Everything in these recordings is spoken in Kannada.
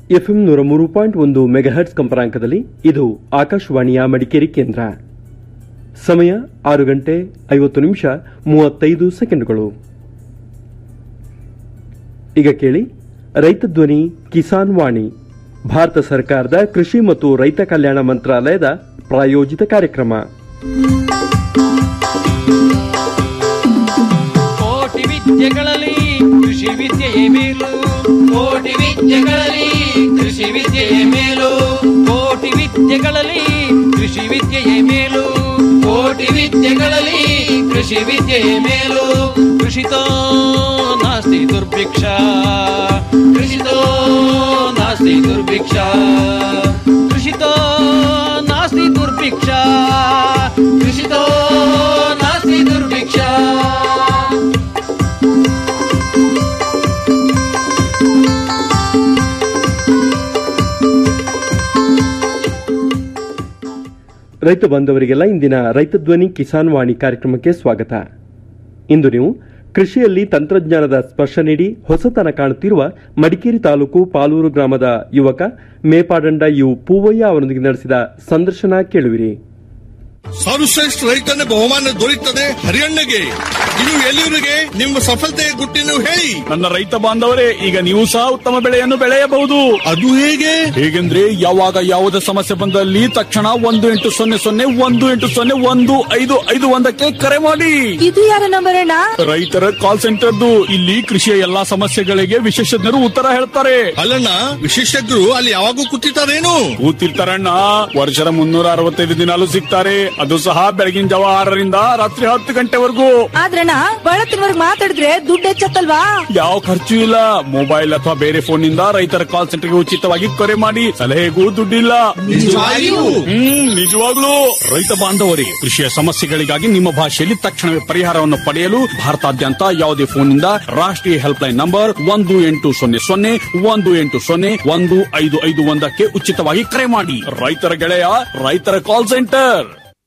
ಎಫ್ಎಂ ನೂರ ಮೂರು ಪಾಯಿಂಟ್ ಒಂದು ಮೆಗಾಹರ್ಟ್ಸ್ ಕಂಪನಾಂಕದಲ್ಲಿ ಇದು ಆಕಾಶವಾಣಿಯ ಮಡಿಕೇರಿ ಕೇಂದ್ರ ಸಮಯ ಆರು ಗಂಟೆ ಐವತ್ತು ನಿಮಿಷ ಮೂವತ್ತೈದು ಸೆಕೆಂಡ್ಗಳು ಈಗ ಕೇಳಿ ರೈತ ಧ್ವನಿ ಕಿಸಾನ್ ವಾಣಿ ಭಾರತ ಸರ್ಕಾರದ ಕೃಷಿ ಮತ್ತು ರೈತ ಕಲ್ಯಾಣ ಮಂತ್ರಾಲಯದ ಪ್ರಾಯೋಜಿತ ಕಾರ್ಯಕ್ರಮ ಕೋಟಿ ವಿದ್ಯೆಗಳಲ್ಲಿ ಕೃಷಿ ವಿದ್ಯೆಯೇ ಮೇಲು ಕೋಟಿ ವಿದ್ಯೆಗಳಲ್ಲಿ ಕೃಷಿ ವಿದ್ಯೆಯೇ ಮೇಲು ಕೋಟಿ ವಿದ್ಯೆಗಳಲ್ಲಿ ಕೃಷಿ ವಿದ್ಯೆಯೇ ಮೇಲು ಕೋಟಿ ವಿದ್ಯೆಗಳಲ್ಲಿ ಕೃಷಿ ವಿದ್ಯೆಯೇ ಮೇಲು ಕೃಷಿತೋ ನಾಸ್ತಿ ದುರ್ಭಿಕ್ಷ ಕೃಷಿತೋ ನಾಸ್ತಿ ದುರ್ಭಿಕ್ಷ ಕೃಷಿತೋ ನಾಸ್ತಿ ದುರ್ಭಿಕ್ಷ ಕೃಷಿತೋ ನಾಸ್ತಿ ದುರ್ಭಿಕ್ಷ ರೈತ ಬಾಂಧವರಿಗೆಲ್ಲ ಇಂದಿನ ರೈತ ಧ್ವನಿ ಕಿಸಾನ್ ವಾಣಿ ಕಾರ್ಯಕ್ರಮಕ್ಕೆ ಸ್ವಾಗತ ಇಂದು ನೀವು ಕೃಷಿಯಲ್ಲಿ ತಂತ್ರಜ್ಞಾನದ ಸ್ಪರ್ಶ ನೀಡಿ ಹೊಸತನ ಕಾಣುತ್ತಿರುವ ಮಡಿಕೇರಿ ತಾಲೂಕು ಪಾಲೂರು ಗ್ರಾಮದ ಯುವಕ ಮೇಪಾಡಂಡ ಯು ಪೂವಯ್ಯ ಅವರೊಂದಿಗೆ ನಡೆಸಿದ ಸಂದರ್ಶನ ಕೇಳುವಿರಿ ಸರ್ವಶ್ರೇಷ್ಠ ರೈತನ ಬಹುಮಾನ ದೊರೆಯುತ್ತದೆ ಹರಿಯಣ್ಣಗೆ ಇದು ಎಲ್ಲಿವರಿಗೆ ನಿಮ್ಮ ಸಫಲತೆಯ ಗುಟ್ಟಿನ ಹೇಳಿ ನನ್ನ ರೈತ ಬಾಂಧವರೇ ಈಗ ನೀವು ಸಹ ಉತ್ತಮ ಬೆಳೆಯನ್ನು ಬೆಳೆಯಬಹುದು ಅದು ಹೇಗೆ ಹೇಗೆಂದ್ರೆ ಯಾವಾಗ ಯಾವುದೇ ಸಮಸ್ಯೆ ಬಂದಲ್ಲಿ ತಕ್ಷಣ ಒಂದು ಎಂಟು ಸೊನ್ನೆ ಸೊನ್ನೆ ಒಂದು ಎಂಟು ಸೊನ್ನೆ ಒಂದು ಐದು ಐದು ಒಂದಕ್ಕೆ ಕರೆ ಮಾಡಿ ಇದು ಯಾರ ನಂಬರ್ ಅಣ್ಣ ರೈತರ ಕಾಲ್ ಸೆಂಟರ್ದು ಇಲ್ಲಿ ಕೃಷಿಯ ಎಲ್ಲಾ ಸಮಸ್ಯೆಗಳಿಗೆ ವಿಶೇಷಜ್ಞರು ಉತ್ತರ ಹೇಳ್ತಾರೆ ಅಲ್ಲಣ್ಣ ವಿಶೇಷಜ್ಞರು ಅಲ್ಲಿ ಯಾವಾಗೂ ಕೂತಿರ್ತಾರೇನು ಕೂತಿರ್ತಾರಣ್ಣ ವರ್ಷದ ಮುನ್ನೂರ ಅರವತ್ತೈದು ದಿನಾಲು ಸಿಗ್ತಾರೆ ಅದು ಸಹ ಬೆಳಗಿನ ಜಾವ ಆರರಿಂದ ರಾತ್ರಿ ಹತ್ತು ಗಂಟೆವರೆಗೂ ಆದ್ರಣ್ಣ ಬಳತ್ತಿನವರ್ಗ್ ಮಾತಾಡಿದ್ರೆ ದುಡ್ಡು ಹೆಚ್ಚತ್ತಲ್ವಾ ಯಾವ ಖರ್ಚು ಇಲ್ಲ ಮೊಬೈಲ್ ಅಥವಾ ಬೇರೆ ಫೋನ್ ನಿಂದ ರೈತರ ಕಾಲ್ ಸೆಂಟರ್ಗೆ ಉಚಿತವಾಗಿ ಕರೆ ಮಾಡಿ ಸಲಹೆಗೂ ದುಡ್ಡಿಲ್ಲ ನಿಜವಾಗಿಯೂ? ಹ್ಮ್ ನಿಜವಾಗ್ಲೂ ರೈತ ಬಾಂಧವರಿಗೆ ಕೃಷಿಯ ಸಮಸ್ಯೆಗಳಿಗಾಗಿ ನಿಮ್ಮ ಭಾಷೆಯಲ್ಲಿ ತಕ್ಷಣವೇ ಪರಿಹಾರವನ್ನು ಪಡೆಯಲು ಭಾರತಾದ್ಯಂತ ಯಾವುದೇ ಫೋನ್ನಿಂದ ರಾಷ್ಟ್ರೀಯ ಹೆಲ್ಪ್ ಲೈನ್ ನಂಬರ್ ಒಂದು ಎಂಟು ಸೊನ್ನೆ ಸೊನ್ನೆ ಒಂದು ಎಂಟು ಸೊನ್ನೆ ಒಂದು ಐದು ಐದು ಒಂದಕ್ಕೆ ಉಚಿತವಾಗಿ ಕರೆ ಮಾಡಿ ರೈತರ ಗೆಳೆಯ ರೈತರ ಕಾಲ್ ಸೆಂಟರ್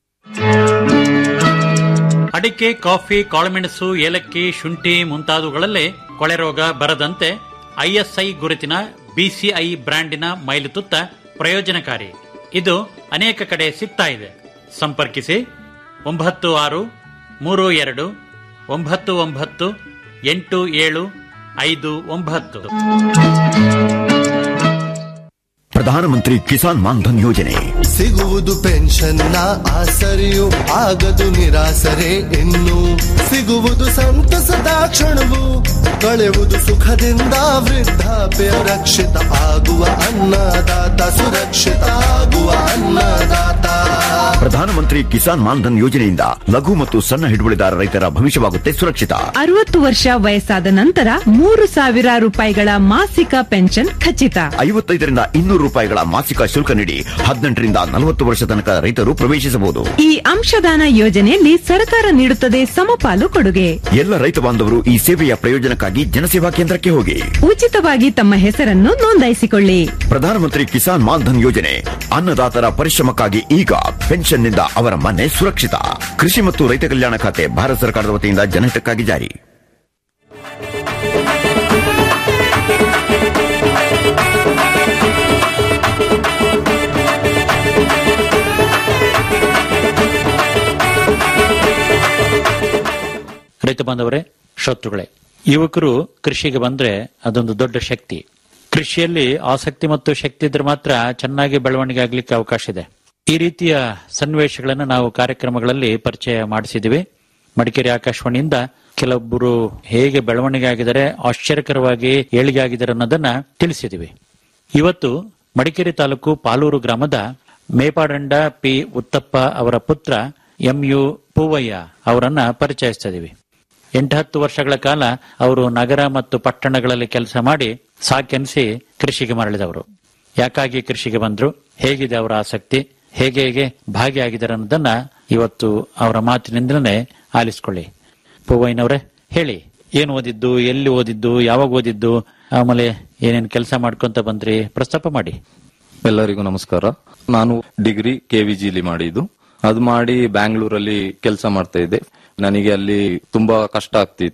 ಅಡಿಕೆ ಕಾಫಿ ಕಾಳುಮೆಣಸು ಏಲಕ್ಕಿ ಶುಂಠಿ ಮುಂತಾದವುಗಳಲ್ಲೇ ಕೊಳೆ ರೋಗ ಬರದಂತೆ ಐಎಸ್ಐ ಗುರುತಿನ ಬಿಸಿಐ ಬ್ರ್ಯಾಂಡಿನ ಮೈಲುತುತ್ತ ಪ್ರಯೋಜನಕಾರಿ ಇದು ಅನೇಕ ಕಡೆ ಸಿಗ್ತಾ ಇದೆ ಸಂಪರ್ಕಿಸಿ ಒಂಬತ್ತು ಆರು ಮೂರು ಎರಡು ಒಂಬತ್ತು ಒಂಬತ್ತು ಎಂಟು ಏಳು ಐದು ಒಂಬತ್ತು ಪ್ರಧಾನಮಂತ್ರಿ ಕಿಸಾನ್ ಮಾನ್ಧನ್ ಯೋಜನೆ ಸಿಗುವುದು ಪೆನ್ಷನ್ನ ಆಸರೆಯು ಆಗದು ನಿರಾಸರೆ ಇನ್ನು ಸಿಗುವುದು ಸಂತಸದ ಕ್ಷಣವು ಕಳೆಯುವುದು ಸುಖದಿಂದ ವೃದ್ಧಾಪ್ಯ ರಕ್ಷಿತ ಆಗುವ ಅನ್ನದಾತ ಸುರಕ್ಷಿತ ಆಗುವ ಅನ್ನದಾತ ಪ್ರಧಾನಮಂತ್ರಿ ಕಿಸಾನ್ ಮಾನ್ಧನ್ ಯೋಜನೆಯಿಂದ ಲಘು ಮತ್ತು ಸಣ್ಣ ಹಿಡುವಳಿದಾರ ರೈತರ ಭವಿಷ್ಯವಾಗುತ್ತೆ ಸುರಕ್ಷಿತ ಅರವತ್ತು ವರ್ಷ ವಯಸ್ಸಾದ ನಂತರ ಮೂರು ಸಾವಿರ ರೂಪಾಯಿಗಳ ಮಾಸಿಕ ಪೆನ್ಷನ್ ಖಚಿತ ಐವತ್ತೈದರಿಂದ ಇನ್ನೂರು ರೂಪಾಯಿಗಳ ಮಾಸಿಕ ಶುಲ್ಕ ನೀಡಿ ಹದಿನೆಂಟರಿಂದ ನಲವತ್ತು ವರ್ಷ ತನಕ ರೈತರು ಪ್ರವೇಶಿಸಬಹುದು ಈ ಅಂಶದಾನ ಯೋಜನೆಯಲ್ಲಿ ಸರ್ಕಾರ ನೀಡುತ್ತದೆ ಸಮಪಾಲು ಕೊಡುಗೆ ಎಲ್ಲ ರೈತ ಬಾಂಧವರು ಈ ಸೇವೆಯ ಪ್ರಯೋಜನಕ್ಕಾಗಿ ಜನಸೇವಾ ಕೇಂದ್ರಕ್ಕೆ ಹೋಗಿ ಉಚಿತವಾಗಿ ತಮ್ಮ ಹೆಸರನ್ನು ನೋಂದಾಯಿಸಿಕೊಳ್ಳಿ ಪ್ರಧಾನಮಂತ್ರಿ ಕಿಸಾನ್ ಮಾನ್ಧನ್ ಯೋಜನೆ ಅನ್ನದಾತರ ಪರಿಶ್ರಮಕ್ಕಾಗಿ ಈಗ ಪೆನ್ಷನ್ನಿಂದ ಅವರ ಮನೆ ಸುರಕ್ಷಿತ ಕೃಷಿ ಮತ್ತು ರೈತ ಕಲ್ಯಾಣ ಖಾತೆ ಭಾರತ ಸರ್ಕಾರದ ವತಿಯಿಂದ ಜನಹಿತಕ್ಕಾಗಿ ಜಾರಿ ರೈತ ಬಾಂಧವರೇ ಶ್ರೋತೃಗಳೇ ಯುವಕರು ಕೃಷಿಗೆ ಬಂದ್ರೆ ಅದೊಂದು ದೊಡ್ಡ ಶಕ್ತಿ ಕೃಷಿಯಲ್ಲಿ ಆಸಕ್ತಿ ಮತ್ತು ಶಕ್ತಿ ಇದ್ರೆ ಮಾತ್ರ ಚೆನ್ನಾಗಿ ಬೆಳವಣಿಗೆ ಆಗ್ಲಿಕ್ಕೆ ಅವಕಾಶ ಇದೆ ಈ ರೀತಿಯ ಸನ್ನಿವೇಶಗಳನ್ನು ನಾವು ಕಾರ್ಯಕ್ರಮಗಳಲ್ಲಿ ಪರಿಚಯ ಮಾಡಿಸಿದಿವಿ ಮಡಿಕೇರಿ ಆಕಾಶವಾಣಿಯಿಂದ ಕೆಲವೊಬ್ಬರು ಹೇಗೆ ಬೆಳವಣಿಗೆ ಆಗಿದ್ದಾರೆ ಆಶ್ಚರ್ಯಕರವಾಗಿ ಏಳಿಗೆ ಆಗಿದ್ದಾರೆ ಅನ್ನೋದನ್ನ ತಿಳಿಸಿದಿವಿ ಇವತ್ತು ಮಡಿಕೇರಿ ತಾಲೂಕು ಪಾಲೂರು ಗ್ರಾಮದ ಮೇಪಾಡಂಡ ಪಿ ಉತ್ತಪ್ಪ ಅವರ ಪುತ್ರ ಎಂ ಯು ಪೂವಯ್ಯ ಅವರನ್ನ ಪರಿಚಯಿಸ್ತಾ ಇದೀವಿ ಎಂಟು ಹತ್ತು ವರ್ಷಗಳ ಕಾಲ ಅವರು ನಗರ ಮತ್ತು ಪಟ್ಟಣಗಳಲ್ಲಿ ಕೆಲಸ ಮಾಡಿ ಸಾಕೆನಿಸಿ ಕೃಷಿಗೆ ಮರಳಿದವರು ಯಾಕಾಗಿ ಕೃಷಿಗೆ ಬಂದ್ರು ಹೇಗಿದೆ ಅವರ ಆಸಕ್ತಿ ಹೇಗೆ ಹೇಗೆ ಭಾಗಿಯಾಗಿದ್ದಾರೆ ಅನ್ನೋದನ್ನ ಇವತ್ತು ಅವರ ಮಾತಿನಿಂದಲೇ ಆಲಿಸ್ಕೊಳ್ಳಿ ಪೂವಯ್ಯನವರೇ ಹೇಳಿ ಏನ್ ಓದಿದ್ದು ಎಲ್ಲಿ ಓದಿದ್ದು ಯಾವಾಗ ಓದಿದ್ದು ಆಮೇಲೆ ಏನೇನ್ ಕೆಲಸ ಮಾಡ್ಕೊಂತ ಬಂದ್ರಿ ಪ್ರಸ್ತಾಪ ಮಾಡಿ ಎಲ್ಲರಿಗೂ ನಮಸ್ಕಾರ ನಾನು ಡಿಗ್ರಿ ಕೆವಿಜಿಲಿ ಮಾಡಿದ್ದು ಅದು ಮಾಡಿ ಬ್ಯಾಂಗ್ಳೂರಲ್ಲಿ ಕೆಲಸ ಮಾಡ್ತಾ ಇದ್ದೆ ನನಗೆ ಅಲ್ಲಿ ತುಂಬಾ ಕಷ್ಟ ಆಗ್ತಿತ್ತು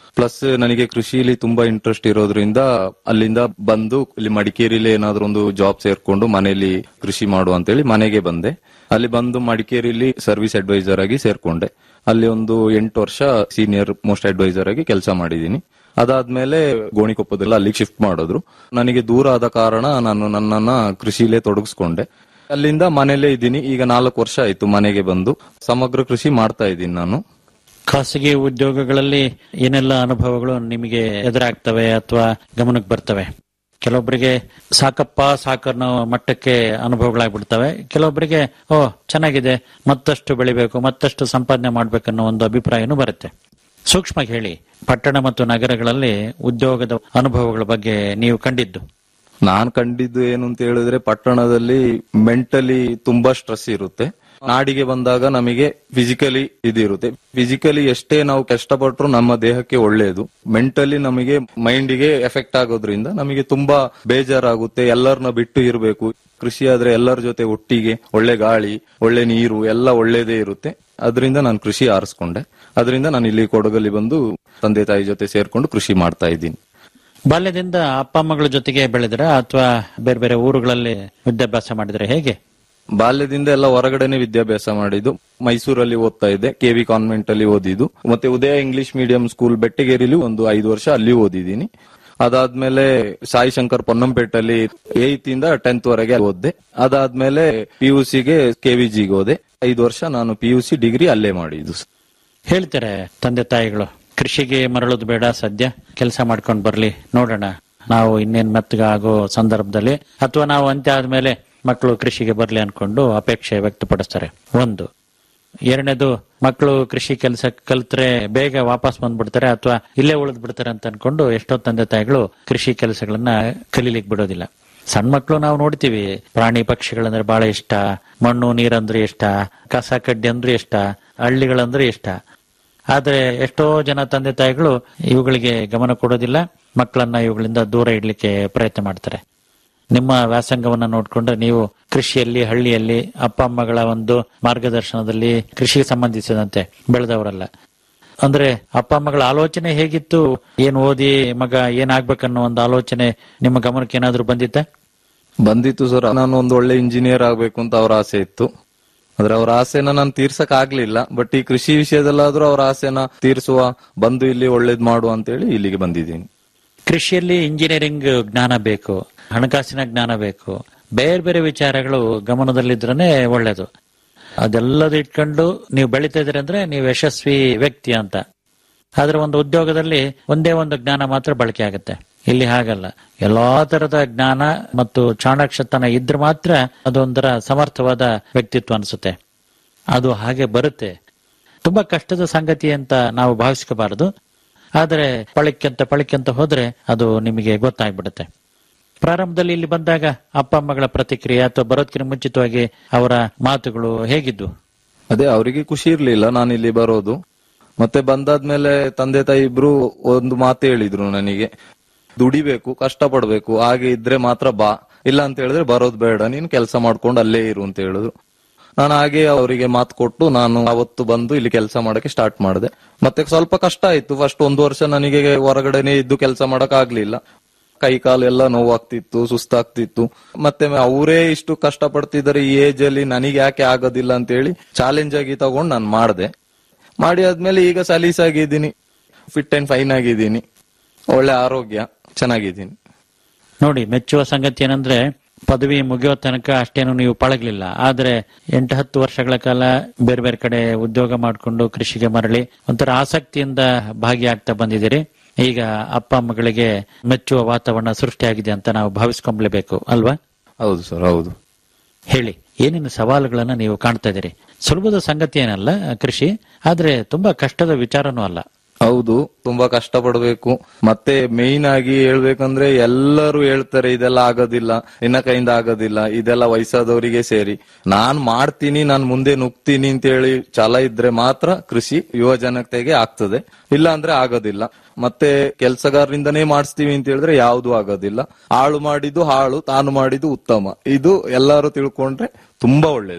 ಪ್ಲಸ್ ನನಗೆ ಕೃಷಿಲಿ ತುಂಬಾ ಇಂಟ್ರೆಸ್ಟ್ ಇರೋದ್ರಿಂದ ಅಲ್ಲಿಂದ ಬಂದು ಇಲ್ಲಿ ಮಡಿಕೇರಿಲಿ ಏನಾದ್ರೂ ಒಂದು ಜಾಬ್ ಸೇರ್ಕೊಂಡು ಮನೆಯಲ್ಲಿ ಕೃಷಿ ಮಾಡು ಅಂತೇಳಿ ಮನೆಗೆ ಬಂದೆ ಅಲ್ಲಿ ಬಂದು ಮಡಿಕೇರಿಲಿ ಸರ್ವಿಸ್ ಅಡ್ವೈಸರ್ ಆಗಿ ಸೇರ್ಕೊಂಡೆ ಅಲ್ಲಿ ಒಂದು ಎಂಟು ವರ್ಷ ಸೀನಿಯರ್ ಮೋಸ್ಟ್ ಅಡ್ವೈಸರ್ ಆಗಿ ಕೆಲಸ ಮಾಡಿದ್ದೀನಿ ಅದಾದ್ಮೇಲೆ ಗೋಣಿಕೊಪ್ಪದಲ್ಲಿ ಅಲ್ಲಿಗೆ ಶಿಫ್ಟ್ ಮಾಡಿದ್ರು ನನಗೆ ದೂರ ಆದ ಕಾರಣ ನಾನು ನನ್ನನ್ನ ಕೃಷಿಲೇ ತೊಡಗಿಸ್ಕೊಂಡೆ ಅಲ್ಲಿಂದ ಮನೇಲೇ ಇದ್ದೀನಿ ಈಗ ನಾಲ್ಕು ವರ್ಷ ಆಯ್ತು ಮನೆಗೆ ಬಂದು ಸಮಗ್ರ ಕೃಷಿ ಮಾಡ್ತಾ ಇದ್ದೀನಿ ನಾನು ಖಾಸಗಿ ಉದ್ಯೋಗಗಳಲ್ಲಿ ಏನೆಲ್ಲ ಅನುಭವಗಳು ನಿಮಗೆ ಎದುರಾಗ್ತವೆ ಅಥವಾ ಗಮನಕ್ಕೆ ಬರ್ತವೆ ಕೆಲವೊಬ್ಬರಿಗೆ ಸಾಕಪ್ಪ ಸಾಕನ್ನೋ ಮಟ್ಟಕ್ಕೆ ಅನುಭವಗಳಾಗ್ಬಿಡ್ತವೆ ಕೆಲವೊಬ್ಬರಿಗೆ ಓ ಚೆನ್ನಾಗಿದೆ ಮತ್ತಷ್ಟು ಬೆಳಿಬೇಕು ಮತ್ತಷ್ಟು ಸಂಪಾದನೆ ಮಾಡ್ಬೇಕನ್ನೋ ಒಂದು ಅಭಿಪ್ರಾಯನೂ ಬರುತ್ತೆ ಸೂಕ್ಷ್ಮ ಹೇಳಿ ಪಟ್ಟಣ ಮತ್ತು ನಗರಗಳಲ್ಲಿ ಉದ್ಯೋಗದ ಅನುಭವಗಳ ಬಗ್ಗೆ ನೀವು ಕಂಡಿದ್ದು ನಾನ್ ಕಂಡಿದ್ದು ಏನು ಅಂತ ಹೇಳಿದ್ರೆ ಪಟ್ಟಣದಲ್ಲಿ ಮೆಂಟಲಿ ತುಂಬಾ ಸ್ಟ್ರೆಸ್ ಇರುತ್ತೆ ನಾಡಿಗೆ ಬಂದಾಗ ನಮಗೆ ಫಿಸಿಕಲಿ ಇದಿರುತ್ತೆ ಫಿಸಿಕಲಿ ಎಷ್ಟೇ ನಾವು ಕಷ್ಟಪಟ್ರು ನಮ್ಮ ದೇಹಕ್ಕೆ ಒಳ್ಳೆಯದು ಮೆಂಟಲಿ ನಮಗೆ ಮೈಂಡಿಗೆ ಎಫೆಕ್ಟ್ ಆಗೋದ್ರಿಂದ ನಮಗೆ ತುಂಬಾ ಬೇಜಾರಾಗುತ್ತೆ ಎಲ್ಲರನ್ನ ಬಿಟ್ಟು ಇರಬೇಕು ಕೃಷಿ ಆದ್ರೆ ಎಲ್ಲರ ಜೊತೆ ಒಟ್ಟಿಗೆ ಒಳ್ಳೆ ಗಾಳಿ ಒಳ್ಳೆ ನೀರು ಎಲ್ಲ ಒಳ್ಳೇದೇ ಇರುತ್ತೆ ಅದರಿಂದ ನಾನು ಕೃಷಿ ಆರಿಸ್ಕೊಂಡೆ ಅದರಿಂದ ನಾನು ಇಲ್ಲಿ ಕೊಡಗಲ್ಲಿ ಬಂದು ತಂದೆ ತಾಯಿ ಜೊತೆ ಸೇರ್ಕೊಂಡು ಕೃಷಿ ಮಾಡ್ತಾ ಇದ್ದೀನಿ ಬಾಲ್ಯದಿಂದ ಅಪ್ಪ ಅಮ್ಮಗಳ ಜೊತೆಗೆ ಬೆಳೆದ್ರ ಅಥವಾ ಬೇರೆ ಬೇರೆ ಊರುಗಳಲ್ಲಿ ವಿದ್ಯಾಭ್ಯಾಸ ಮಾಡಿದ್ರೆ ಹೇಗೆ ಬಾಲ್ಯದಿಂದ ಎಲ್ಲ ಹೊರಗಡೆನೆ ವಿದ್ಯಾಭ್ಯಾಸ ಮಾಡಿದ್ದು ಮೈಸೂರಲ್ಲಿ ಓದ್ತಾ ಇದ್ದೆ ಕೆವಿ ಕಾನ್ವೆಂಟ್ ಅಲ್ಲಿ ಓದಿದ್ದು ಮತ್ತೆ ಉದಯ ಇಂಗ್ಲಿಷ್ ಮೀಡಿಯಂ ಸ್ಕೂಲ್ ಬೆಟ್ಟಗೇರಿಲಿ ಒಂದು ಐದು ವರ್ಷ ಅಲ್ಲಿ ಓದಿದ್ದೀನಿ ಅದಾದ್ಮೇಲೆ ಸಾಯಿ ಶಂಕರ್ ಪೊನ್ನಂಪೇಟಲ್ಲಿ ಏತ್ ಇಂದ ಟೆಂತ್ ವರೆಗೆ ಓದ್ದೆ ಅದಾದ್ಮೇಲೆ ಪಿ ಯು ಸಿಗೆ ಕೆವಿಜಿಗೆ ಹೋದೆ ಐದು ವರ್ಷ ನಾನು ಪಿ ಯು ಸಿ ಡಿಗ್ರಿ ಅಲ್ಲೇ ಮಾಡಿದ್ದು ಹೇಳ್ತಾರೆ ತಂದೆ ತಾಯಿಗಳು ಕೃಷಿಗೆ ಮರಳೋದು ಬೇಡ ಸದ್ಯ ಕೆಲಸ ಮಾಡ್ಕೊಂಡು ಬರ್ಲಿ ನೋಡೋಣ ನಾವು ಇನ್ನೇನ್ ಮೆತ್ತಗ ಆಗೋ ಸಂದರ್ಭದಲ್ಲಿ ಅಥವಾ ನಾವು ಅಂತ್ಯ ಆದ್ಮೇಲೆ ಮಕ್ಕಳು ಕೃಷಿಗೆ ಬರ್ಲಿ ಅನ್ಕೊಂಡು ಅಪೇಕ್ಷೆ ವ್ಯಕ್ತಪಡಿಸ್ತಾರೆ ಒಂದು ಎರಡನೇದು ಮಕ್ಕಳು ಕೃಷಿ ಕೆಲಸ ಕಲ್ತ್ರೆ ಬೇಗ ವಾಪಸ್ ಬಂದ್ಬಿಡ್ತಾರೆ ಅಥವಾ ಇಲ್ಲೇ ಉಳಿದ್ ಬಿಡ್ತಾರೆ ಅಂತ ಅನ್ಕೊಂಡು ಎಷ್ಟೋ ತಂದೆ ತಾಯಿಗಳು ಕೃಷಿ ಕೆಲಸಗಳನ್ನ ಕಲೀಲಿಕ್ಕೆ ಬಿಡೋದಿಲ್ಲ ಸಣ್ಣ ಮಕ್ಕಳು ನಾವು ನೋಡ್ತೀವಿ ಪ್ರಾಣಿ ಪಕ್ಷಿಗಳಂದ್ರೆ ಬಹಳ ಇಷ್ಟ ಮಣ್ಣು ನೀರಂದ್ರೆ ಇಷ್ಟ ಕಸ ಕಡ್ಡಿ ಅಂದ್ರೆ ಇಷ್ಟ ಹಳ್ಳಿಗಳಂದ್ರೆ ಇಷ್ಟ ಆದ್ರೆ ಎಷ್ಟೋ ಜನ ತಂದೆ ತಾಯಿಗಳು ಇವುಗಳಿಗೆ ಗಮನ ಕೊಡೋದಿಲ್ಲ ಮಕ್ಕಳನ್ನ ಇವುಗಳಿಂದ ದೂರ ಇಡ್ಲಿಕ್ಕೆ ಪ್ರಯತ್ನ ಮಾಡ್ತಾರೆ ನಿಮ್ಮ ವ್ಯಾಸಂಗವನ್ನ ನೋಡ್ಕೊಂಡ್ರೆ ನೀವು ಕೃಷಿಯಲ್ಲಿ ಹಳ್ಳಿಯಲ್ಲಿ ಅಪ್ಪ ಅಮ್ಮಗಳ ಒಂದು ಮಾರ್ಗದರ್ಶನದಲ್ಲಿ ಕೃಷಿಗೆ ಸಂಬಂಧಿಸಿದಂತೆ ಬೆಳೆದವರಲ್ಲ ಅಂದ್ರೆ ಅಪ್ಪ ಅಮ್ಮಗಳ ಆಲೋಚನೆ ಹೇಗಿತ್ತು ಏನ್ ಓದಿ ಮಗ ಏನಾಗ್ಬೇಕನ್ನೋ ಒಂದು ಆಲೋಚನೆ ನಿಮ್ಮ ಗಮನಕ್ಕೆ ಏನಾದ್ರೂ ಬಂದಿತ್ತ ಬಂದಿತ್ತು ಸರ್ ನಾನು ಒಂದು ಒಳ್ಳೆ ಇಂಜಿನಿಯರ್ ಆಗ್ಬೇಕು ಅಂತ ಅವ್ರ ಆಸೆ ಇತ್ತು ಆದ್ರೆ ಅವ್ರ ಆಸೆನ ನಾನು ತೀರ್ಸಕ್ ಆಗ್ಲಿಲ್ಲ ಬಟ್ ಈ ಕೃಷಿ ವಿಷಯದಲ್ಲಾದ್ರೂ ಅವ್ರ ಆಸೆನ ತೀರ್ಸುವ ಬಂದು ಇಲ್ಲಿ ಒಳ್ಳೇದ್ ಮಾಡು ಅಂತೇಳಿ ಇಲ್ಲಿಗೆ ಬಂದಿದ್ದೀನಿ ಕೃಷಿಯಲ್ಲಿ ಇಂಜಿನಿಯರಿಂಗ್ ಜ್ಞಾನ ಬೇಕು ಹಣಕಾಸಿನ ಜ್ಞಾನ ಬೇಕು ಬೇರೆ ಬೇರೆ ವಿಚಾರಗಳು ಗಮನದಲ್ಲಿದ್ರೇನೆ ಒಳ್ಳೇದು ಅದೆಲ್ಲದು ಇಟ್ಕೊಂಡು ನೀವು ಬೆಳಿತಾ ಇದ್ರಿ ಅಂದ್ರೆ ನೀವು ಯಶಸ್ವಿ ವ್ಯಕ್ತಿ ಅಂತ ಆದ್ರೆ ಒಂದು ಉದ್ಯೋಗದಲ್ಲಿ ಒಂದೇ ಒಂದು ಜ್ಞಾನ ಮಾತ್ರ ಬಳಕೆ ಆಗುತ್ತೆ ಇಲ್ಲಿ ಹಾಗಲ್ಲ ಎಲ್ಲಾ ತರದ ಜ್ಞಾನ ಮತ್ತು ಚಾಣಾಕ್ಷತನ ಇದ್ರೆ ಮಾತ್ರ ಅದೊಂದರ ಸಮರ್ಥವಾದ ವ್ಯಕ್ತಿತ್ವ ಅನ್ಸುತ್ತೆ ಅದು ಹಾಗೆ ಬರುತ್ತೆ ತುಂಬಾ ಕಷ್ಟದ ಸಂಗತಿ ಅಂತ ನಾವು ಭಾವಿಸ್ಕೋಬಾರದು ಆದರೆ ಪಳಿಕ್ಯಂತ ಪಳಿಕ್ಯಂತ ಹೋದ್ರೆ ಅದು ನಿಮಗೆ ಗೊತ್ತಾಗ್ಬಿಡುತ್ತೆ ಪ್ರಾರಂಭದಲ್ಲಿ ಇಲ್ಲಿ ಬಂದಾಗ ಅಪ್ಪ ಅಮ್ಮಗಳ ಪ್ರತಿಕ್ರಿಯೆ ಅಥವಾ ಬರೋದಕ್ಕಿಂತ ಮುಂಚಿತವಾಗಿ ಅವರ ಮಾತುಗಳು ಹೇಗಿದ್ವು ಅದೇ ಅವರಿಗೆ ಖುಷಿ ಇರ್ಲಿಲ್ಲ ನಾನು ಇಲ್ಲಿ ಬರೋದು ಮತ್ತೆ ಬಂದಾದ್ಮೇಲೆ ತಂದೆ ತಾಯಿ ಇಬ್ರು ಒಂದು ಮಾತು ಹೇಳಿದ್ರು ನನಗೆ ದುಡಿಬೇಕು ಕಷ್ಟ ಪಡ್ಬೇಕು ಹಾಗೆ ಇದ್ರೆ ಮಾತ್ರ ಬಾ ಇಲ್ಲ ಅಂತ ಹೇಳಿದ್ರೆ ಬರೋದ್ ಬೇಡ ನೀನು ಕೆಲಸ ಮಾಡ್ಕೊಂಡು ಅಲ್ಲೇ ಇರು ಅಂತ ಹೇಳಿದ್ರು ನಾನು ಹಾಗೆ ಅವರಿಗೆ ಮಾತು ಕೊಟ್ಟು ನಾನು ಅವತ್ತು ಬಂದು ಇಲ್ಲಿ ಕೆಲಸ ಮಾಡಕ್ಕೆ ಸ್ಟಾರ್ಟ್ ಮಾಡಿದೆ ಮತ್ತೆ ಸ್ವಲ್ಪ ಕಷ್ಟ ಆಯ್ತು ಫಸ್ಟ್ ಒಂದು ವರ್ಷ ನನಗೆ ಹೊರಗಡೆನೆ ಇದ್ದು ಕೆಲಸ ಮಾಡಕ್ ಆಗ್ಲಿಲ್ಲ ಕೈ ಕಾಲು ಎಲ್ಲ ನೋವಾಗ್ತಿತ್ತು ಸುಸ್ತಾಗ್ತಿತ್ತು ಮತ್ತೆ ಅವರೇ ಇಷ್ಟು ಕಷ್ಟ ಪಡ್ತಿದ್ದಾರೆ ಈ ಏಜ್ ಅಲ್ಲಿ ನನಗೆ ಯಾಕೆ ಆಗೋದಿಲ್ಲ ಅಂತ ಹೇಳಿ ಚಾಲೆಂಜ್ ಆಗಿ ತಗೊಂಡು ನಾನು ಮಾಡಿದೆ ಮಾಡಿ ಆದ್ಮೇಲೆ ಈಗ ಸಲೀಸಾಗಿದ್ದೀನಿ ಫಿಟ್ ಅಂಡ್ ಫೈನ್ ಆಗಿದ್ದೀನಿ ಒಳ್ಳೆ ಆರೋಗ್ಯ ಚೆನ್ನಾಗಿದ್ದೀನಿ ನೋಡಿ ಮೆಚ್ಚುವ ಸಂಗತಿ ಏನಂದ್ರೆ ಪದವಿ ಮುಗಿಯೋ ತನಕ ಅಷ್ಟೇನು ನೀವು ಪಳಗ್ಲಿಲ್ಲ ಆದ್ರೆ ಎಂಟು ಹತ್ತು ವರ್ಷಗಳ ಕಾಲ ಬೇರೆ ಬೇರೆ ಕಡೆ ಉದ್ಯೋಗ ಮಾಡಿಕೊಂಡು ಕೃಷಿಗೆ ಮರಳಿ ಒಂಥರ ಆಸಕ್ತಿಯಿಂದ ಭಾಗಿಯಾಗ್ತಾ ಬಂದಿದ್ದೀರಿ ಈಗ ಅಪ್ಪ ಅಮ್ಮಗಳಿಗೆ ಮೆಚ್ಚುವ ವಾತಾವರಣ ಸೃಷ್ಟಿಯಾಗಿದೆ ಅಂತ ನಾವು ಭಾವಿಸ್ಕೊಂಡ್ಲೇಬೇಕು ಅಲ್ವಾ ಹೌದು ಸರ್ ಹೌದು ಹೇಳಿ ಏನೇನು ಸವಾಲುಗಳನ್ನ ನೀವು ಕಾಣ್ತಾ ಇದ್ದೀರಿ ಸುಲಭದ ಸಂಗತಿ ಏನಲ್ಲ ಕೃಷಿ ಆದ್ರೆ ತುಂಬಾ ಕಷ್ಟದ ವಿಚಾರನೂ ಅಲ್ಲ ಹೌದು ತುಂಬಾ ಕಷ್ಟ ಪಡ್ಬೇಕು ಮತ್ತೆ ಮೇಯ್ನ್ ಆಗಿ ಹೇಳ್ಬೇಕಂದ್ರೆ ಎಲ್ಲರೂ ಹೇಳ್ತಾರೆ ಇದೆಲ್ಲ ಆಗೋದಿಲ್ಲ ನಿನ್ನ ಕೈಯಿಂದ ಆಗೋದಿಲ್ಲ ಇದೆಲ್ಲ ವಯಸ್ಸಾದವರಿಗೆ ಸೇರಿ ನಾನ್ ಮಾಡ್ತೀನಿ ನಾನ್ ಮುಂದೆ ನುಗ್ತೀನಿ ಅಂತ ಹೇಳಿ ಛಲ ಇದ್ರೆ ಮಾತ್ರ ಕೃಷಿ ಯುವ ಜನತೆಗೆ ಆಗ್ತದೆ ಇಲ್ಲ ಅಂದ್ರೆ ಆಗೋದಿಲ್ಲ ಮತ್ತೆ ಕೆಲ್ಸಗಾರರಿಂದನೇ ಮಾಡಿಸ್ತೀವಿ ಅಂತ ಹೇಳಿದ್ರೆ ಯಾವ್ದು ಆಗೋದಿಲ್ಲ ಹಾಳು ಮಾಡಿದ್ದು ಹಾಳು ತಾನು ಮಾಡಿದ್ದು ಉತ್ತಮ ಇದು ಎಲ್ಲರೂ ತಿಳ್ಕೊಂಡ್ರೆ ತುಂಬಾ ಒಳ್ಳೇದು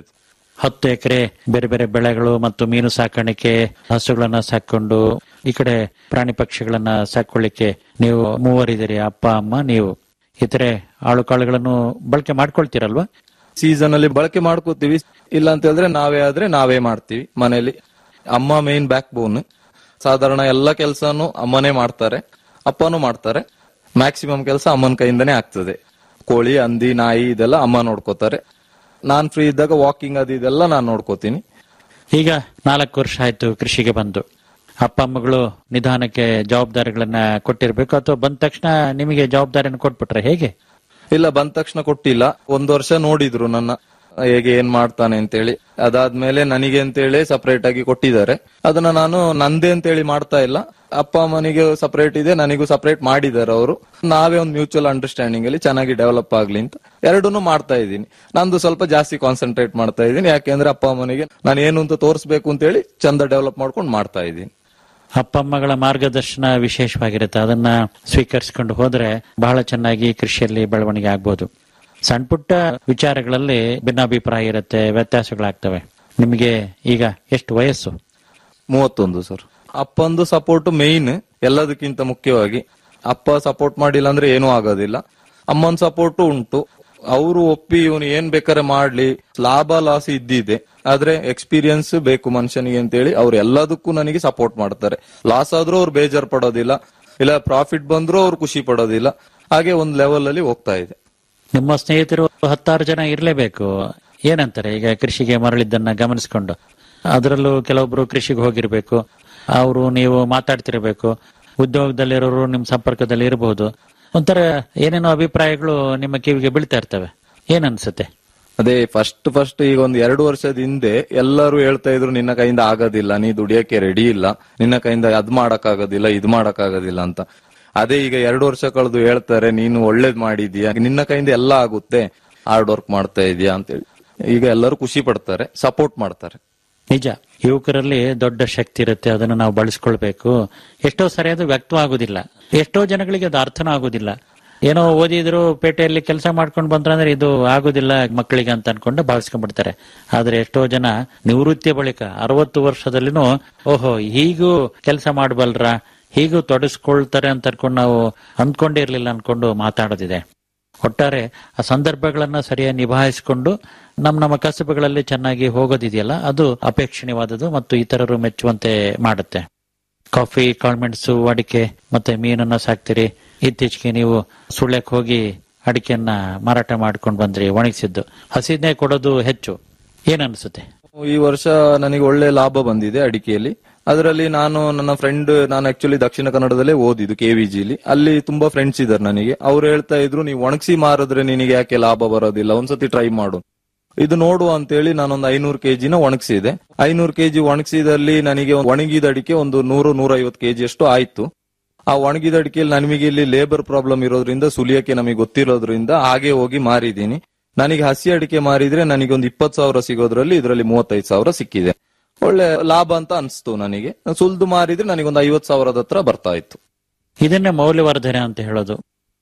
ಹತ್ತು ಎಕರೆ ಬೇರೆ ಬೇರೆ ಬೆಳೆಗಳು ಮತ್ತು ಮೀನು ಸಾಕಾಣಿಕೆ ಹಸುಗಳನ್ನ ಸಾಕೊಂಡು ಈ ಕಡೆ ಪ್ರಾಣಿ ಪಕ್ಷಿಗಳನ್ನ ಸಾಕೊಳ್ಳಿಕ್ಕೆ ನೀವು ಮೂವರಿದ್ದೀರಿ ಅಪ್ಪ ಅಮ್ಮ ನೀವು ಇತರೆ ಆಳು ಕಾಳುಗಳನ್ನು ಬಳಕೆ ಮಾಡ್ಕೊಳ್ತೀರಲ್ವಾ ಸೀಸನ್ ಅಲ್ಲಿ ಬಳಕೆ ಮಾಡ್ಕೋತೀವಿ ಇಲ್ಲ ಅಂತ ಹೇಳಿದ್ರೆ ನಾವೇ ಆದ್ರೆ ನಾವೇ ಮಾಡ್ತೀವಿ ಮನೆಯಲ್ಲಿ ಅಮ್ಮ ಮೇನ್ ಬ್ಯಾಕ್ ಬೋನ್ ಸಾಧಾರಣ ಎಲ್ಲ ಕೆಲಸನು ಅಮ್ಮನೇ ಮಾಡ್ತಾರೆ ಅಪ್ಪನೂ ಮಾಡ್ತಾರೆ ಮ್ಯಾಕ್ಸಿಮಮ್ ಕೆಲಸ ಅಮ್ಮನ ಕೈಯಿಂದನೇ ಆಗ್ತದೆ ಕೋಳಿ ಹಂದಿ ನಾಯಿ ಇದೆಲ್ಲ ಅಮ್ಮ ನೋಡ್ಕೋತಾರೆ ನಾನ್ ಫ್ರೀ ಇದ್ದಾಗ ವಾಕಿಂಗ್ ಅದು ಇದೆಲ್ಲ ನಾನ್ ನೋಡ್ಕೋತೀನಿ ಈಗ ನಾಲ್ಕು ವರ್ಷ ಆಯ್ತು ಕೃಷಿಗೆ ಬಂದು ಅಪ್ಪ ಅಮ್ಮಗಳು ನಿಧಾನಕ್ಕೆ ಜವಾಬ್ದಾರಿಗಳನ್ನ ಕೊಟ್ಟಿರ್ಬೇಕು ಅಥವಾ ಬಂದ ತಕ್ಷಣ ನಿಮಗೆ ಜವಾಬ್ದಾರಿಯನ್ನು ಕೊಟ್ಬಿಟ್ರೆ ಹೇಗೆ ಇಲ್ಲ ಬಂದ ತಕ್ಷಣ ಕೊಟ್ಟಿಲ್ಲ ಒಂದ್ ವರ್ಷ ನೋಡಿದ್ರು ನನ್ನ ಹೇಗೆ ಏನ್ ಮಾಡ್ತಾನೆ ಅಂತೇಳಿ ಅದಾದ್ಮೇಲೆ ನನಗೆ ಅಂತೇಳಿ ಸಪರೇಟ್ ಆಗಿ ಕೊಟ್ಟಿದ್ದಾರೆ ಅದನ್ನ ನಾನು ನಂದೇ ಅಂತೇಳಿ ಮಾಡ್ತಾ ಇಲ್ಲ ಅಪ್ಪ ಅಮ್ಮನಿಗೆ ಸಪರೇಟ್ ಇದೆ ನನಗೂ ಸಪರೇಟ್ ಮಾಡಿದ್ದಾರೆ ಅವರು ನಾವೇ ಒಂದು ಮ್ಯೂಚುವಲ್ ಅಂಡರ್ಸ್ಟ್ಯಾಂಡಿಂಗ್ ಅಲ್ಲಿ ಚೆನ್ನಾಗಿ ಡೆವಲಪ್ ಆಗ್ಲಿ ಅಂತ ಎರಡನ್ನೂ ಮಾಡ್ತಾ ಇದ್ದೀನಿ ನಂದು ಸ್ವಲ್ಪ ಜಾಸ್ತಿ ಕಾನ್ಸಂಟ್ರೇಟ್ ಮಾಡ್ತಾ ಇದ್ದೀನಿ ಯಾಕೆಂದ್ರೆ ಅಪ್ಪ ಅಮ್ಮನಿಗೆ ನಾನು ಏನು ಅಂತ ತೋರಿಸ್ಬೇಕು ಅಂತೇಳಿ ಚಂದ ಡೆವಲಪ್ ಮಾಡ್ಕೊಂಡು ಮಾಡ್ತಾ ಇದ್ದೀನಿ ಅಪ್ಪ ಅಮ್ಮಗಳ ಮಾರ್ಗದರ್ಶನ ವಿಶೇಷವಾಗಿರುತ್ತೆ ಅದನ್ನ ಸ್ವೀಕರಿಸಿಕೊಂಡು ಹೋದ್ರೆ ಬಹಳ ಚೆನ್ನಾಗಿ ಕೃಷಿಯಲ್ಲಿ ಬೆಳವಣಿಗೆ ಆಗ್ಬೋದು ಸಣ್ಣ ಪುಟ್ಟ ವಿಚಾರಗಳಲ್ಲಿ ಭಿನ್ನಾಭಿಪ್ರಾಯ ಇರುತ್ತೆ ವ್ಯತ್ಯಾಸಗಳಾಗ್ತವೆ ನಿಮಗೆ ಈಗ ಎಷ್ಟು ವಯಸ್ಸು ಮೂವತ್ತೊಂದು ಸರ್ ಅಪ್ಪಂದು ಸಪೋರ್ಟ್ ಮೇಯ್ನ್ ಎಲ್ಲದಕ್ಕಿಂತ ಮುಖ್ಯವಾಗಿ ಅಪ್ಪ ಸಪೋರ್ಟ್ ಮಾಡಿಲ್ಲ ಅಂದ್ರೆ ಏನೂ ಆಗೋದಿಲ್ಲ ಅಮ್ಮನ ಸಪೋರ್ಟ್ ಉಂಟು ಅವರು ಒಪ್ಪಿ ಇವನು ಏನ್ ಬೇಕಾದ್ರೆ ಮಾಡ್ಲಿ ಲಾಭ ಲಾಸ್ ಇದ್ದಿದೆ ಆದ್ರೆ ಎಕ್ಸ್ಪೀರಿಯನ್ಸ್ ಬೇಕು ಮನುಷ್ಯನಿಗೆ ಅಂತೇಳಿ ಅವ್ರು ಎಲ್ಲದಕ್ಕೂ ನನಗೆ ಸಪೋರ್ಟ್ ಮಾಡ್ತಾರೆ ಲಾಸ್ ಆದ್ರೂ ಅವ್ರು ಬೇಜಾರ್ ಪಡೋದಿಲ್ಲ ಇಲ್ಲ ಪ್ರಾಫಿಟ್ ಬಂದ್ರೂ ಅವ್ರು ಖುಷಿ ಪಡೋದಿಲ್ಲ ಹಾಗೆ ಒಂದ್ ಲೆವೆಲ್ ಅಲ್ಲಿ ಹೋಗ್ತಾ ಇದೆ ನಿಮ್ಮ ಸ್ನೇಹಿತರು ಹತ್ತಾರು ಜನ ಇರಲೇಬೇಕು ಏನಂತಾರೆ ಈಗ ಕೃಷಿಗೆ ಮರಳಿದ್ದನ್ನ ಗಮನಿಸಿಕೊಂಡು ಅದರಲ್ಲೂ ಕೆಲವೊಬ್ರು ಕೃಷಿಗೆ ಹೋಗಿರ್ಬೇಕು ಅವರು ನೀವು ಮಾತಾಡ್ತಿರ್ಬೇಕು ಉದ್ಯೋಗದಲ್ಲಿರೋರು ನಿಮ್ಮ ಸಂಪರ್ಕದಲ್ಲಿ ಇರಬಹುದು ಒಂಥರ ಏನೇನೋ ಅಭಿಪ್ರಾಯಗಳು ನಿಮ್ಮ ಕಿವಿಗೆ ಬೀಳ್ತಾ ಇರ್ತವೆ ಏನ್ ಅನ್ಸುತ್ತೆ ಅದೇ ಫಸ್ಟ್ ಫಸ್ಟ್ ಈಗ ಒಂದು ಎರಡು ವರ್ಷದ ಹಿಂದೆ ಎಲ್ಲರೂ ಹೇಳ್ತಾ ಇದ್ರು ನಿನ್ನ ಕೈಯಿಂದ ಆಗೋದಿಲ್ಲ ನೀ ದುಡಿಯಕ್ಕೆ ರೆಡಿ ಇಲ್ಲ ನಿನ್ನ ಕೈಯಿಂದ ಅದ್ ಮಾಡಕ್ ಆಗೋದಿಲ್ಲ ಇದ್ ಮಾಡಕ್ ಆಗೋದಿಲ್ಲ ಅಂತ ಅದೇ ಈಗ ಎರಡು ವರ್ಷ ಕಳೆದು ಹೇಳ್ತಾರೆ ನೀನು ಒಳ್ಳೇದ್ ಮಾಡಿದೀಯ ನಿನ್ನ ಕೈಯಿಂದ ಎಲ್ಲ ಆಗುತ್ತೆ ಹಾರ್ಡ್ ವರ್ಕ್ ಮಾಡ್ತಾ ಇದೀಯಾ ಅಂತೇಳಿ ಈಗ ಎಲ್ಲರೂ ಖುಷಿ ಪಡ್ತಾರೆ ಸಪೋರ್ಟ್ ಮಾಡ್ತಾರೆ ನಿಜ ಯುವಕರಲ್ಲಿ ದೊಡ್ಡ ಶಕ್ತಿ ಇರುತ್ತೆ ಅದನ್ನು ನಾವು ಬಳಸ್ಕೊಳ್ಬೇಕು ಎಷ್ಟೋ ಸರಿ ಅದು ವ್ಯಕ್ತವಾಗುದಿಲ್ಲ ಎಷ್ಟೋ ಜನಗಳಿಗೆ ಅದು ಅರ್ಥನೂ ಆಗುದಿಲ್ಲ ಏನೋ ಓದಿದ್ರು ಪೇಟೆಯಲ್ಲಿ ಕೆಲಸ ಮಾಡ್ಕೊಂಡು ಬಂದ್ರೆ ಇದು ಆಗುದಿಲ್ಲ ಮಕ್ಕಳಿಗೆ ಅಂತ ಅನ್ಕೊಂಡು ಭಾವಿಸ್ಕೊಂಡ್ಬಿಡ್ತಾರೆ ಆದ್ರೆ ಎಷ್ಟೋ ಜನ ನಿವೃತ್ತಿಯ ಬಳಿಕ ಅರವತ್ತು ವರ್ಷದಲ್ಲಿನೂ ಓಹೋ ಹೀಗೂ ಕೆಲಸ ಮಾಡಬಲ್ರ ಹೀಗೂ ತೊಡಸ್ಕೊಳ್ತಾರೆ ಅಂತ ಅನ್ಕೊಂಡು ನಾವು ಅಂದ್ಕೊಂಡಿರ್ಲಿಲ್ಲ ಅನ್ಕೊಂಡು ಮಾತಾಡೋದಿದೆ ಒಟ್ಟಾರೆ ಆ ಸಂದರ್ಭಗಳನ್ನ ಸರಿಯಾಗಿ ನಿಭಾಯಿಸಿಕೊಂಡು ನಮ್ಮ ನಮ್ಮ ಕಸಬುಗಳಲ್ಲಿ ಚೆನ್ನಾಗಿ ಹೋಗೋದಿದೆಯಲ್ಲ ಅದು ಅಪೇಕ್ಷಣೀಯವಾದದ್ದು ಮತ್ತು ಇತರರು ಮೆಚ್ಚುವಂತೆ ಮಾಡುತ್ತೆ ಕಾಫಿ ಕಾಳ್ಮೆಣಸು ಅಡಿಕೆ ಮತ್ತೆ ಮೀನನ್ನ ಸಾಕ್ತಿರಿ ಇತ್ತೀಚೆಗೆ ನೀವು ಸುಳ್ಯಕ್ಕೆ ಹೋಗಿ ಅಡಿಕೆಯನ್ನ ಮಾರಾಟ ಮಾಡ್ಕೊಂಡು ಬಂದ್ರಿ ಒಣಗಿಸಿದ್ದು ಹಸಿದ್ನೇ ಕೊಡೋದು ಹೆಚ್ಚು ಏನ್ ಅನ್ಸುತ್ತೆ ಈ ವರ್ಷ ನನಗೆ ಒಳ್ಳೆ ಲಾಭ ಬಂದಿದೆ ಅಡಿಕೆಯಲ್ಲಿ ಅದರಲ್ಲಿ ನಾನು ನನ್ನ ಫ್ರೆಂಡ್ ನಾನು ಆಕ್ಚುಲಿ ದಕ್ಷಿಣ ಕನ್ನಡದಲ್ಲೇ ಓದಿದ್ದು ಕೆವಿಜಿಲಿ ಅಲ್ಲಿ ತುಂಬಾ ಫ್ರೆಂಡ್ಸ್ ಇದಾರೆ ನನಗೆ ಅವ್ರು ಹೇಳ್ತಾ ಇದ್ರು ನೀವು ಒಣಗಿಸಿ ಮಾರಿದ್ರೆ ನಿನಗೆ ಯಾಕೆ ಲಾಭ ಬರೋದಿಲ್ಲ ಒಂದ್ಸತಿ ಟ್ರೈ ಮಾಡು ಇದು ನೋಡುವ ಅಂತೇಳಿ ನಾನೊಂದು ಐನೂರು ಕೆಜಿನ ಒಣಗಿಸಿದೆ ಐನೂರು ಕೆಜಿ ಒಣಗಿಸಿದಲ್ಲಿ ನನಗೆ ಒಣಗಿದ ಅಡಿಕೆ ಒಂದು ನೂರು ನೂರ ಐವತ್ತು ಕೆಜಿ ಅಷ್ಟು ಆಯ್ತು ಆ ಒಣಗಿದ ಅಡಿಕೆಯಲ್ಲಿ ನಮಗೆ ಇಲ್ಲಿ ಲೇಬರ್ ಪ್ರಾಬ್ಲಮ್ ಇರೋದ್ರಿಂದ ಸುಲಿಯಕ್ಕೆ ನಮಗೆ ಗೊತ್ತಿರೋದ್ರಿಂದ ಹಾಗೆ ಹೋಗಿ ಮಾರಿದ್ದೀನಿ ನನಗೆ ಹಸಿ ಅಡಿಕೆ ಮಾರಿದ್ರೆ ನನಗೆ ಒಂದು ಇಪ್ಪತ್ತು ಸಾವಿರ ಸಿಗೋದ್ರಲ್ಲಿ ಇದರಲ್ಲಿ ಮೂವತ್ತೈದು ಸಾವಿರ ಸಿಕ್ಕಿದೆ ಒಳ್ಳೆ ಲಾಭ ಅಂತ ಅನ್ಸ್ತು ನನಗೆ ಸುಲ್ದು ಮಾರಿದ್ರೆ ನನಗೊಂದು ಐವತ್ ಸಾವಿರದ ಹತ್ರ ಬರ್ತಾ ಇತ್ತು ಇದನ್ನೇ ಮೌಲ್ಯವರ್ಧನೆ ಅಂತ ಹೇಳೋದು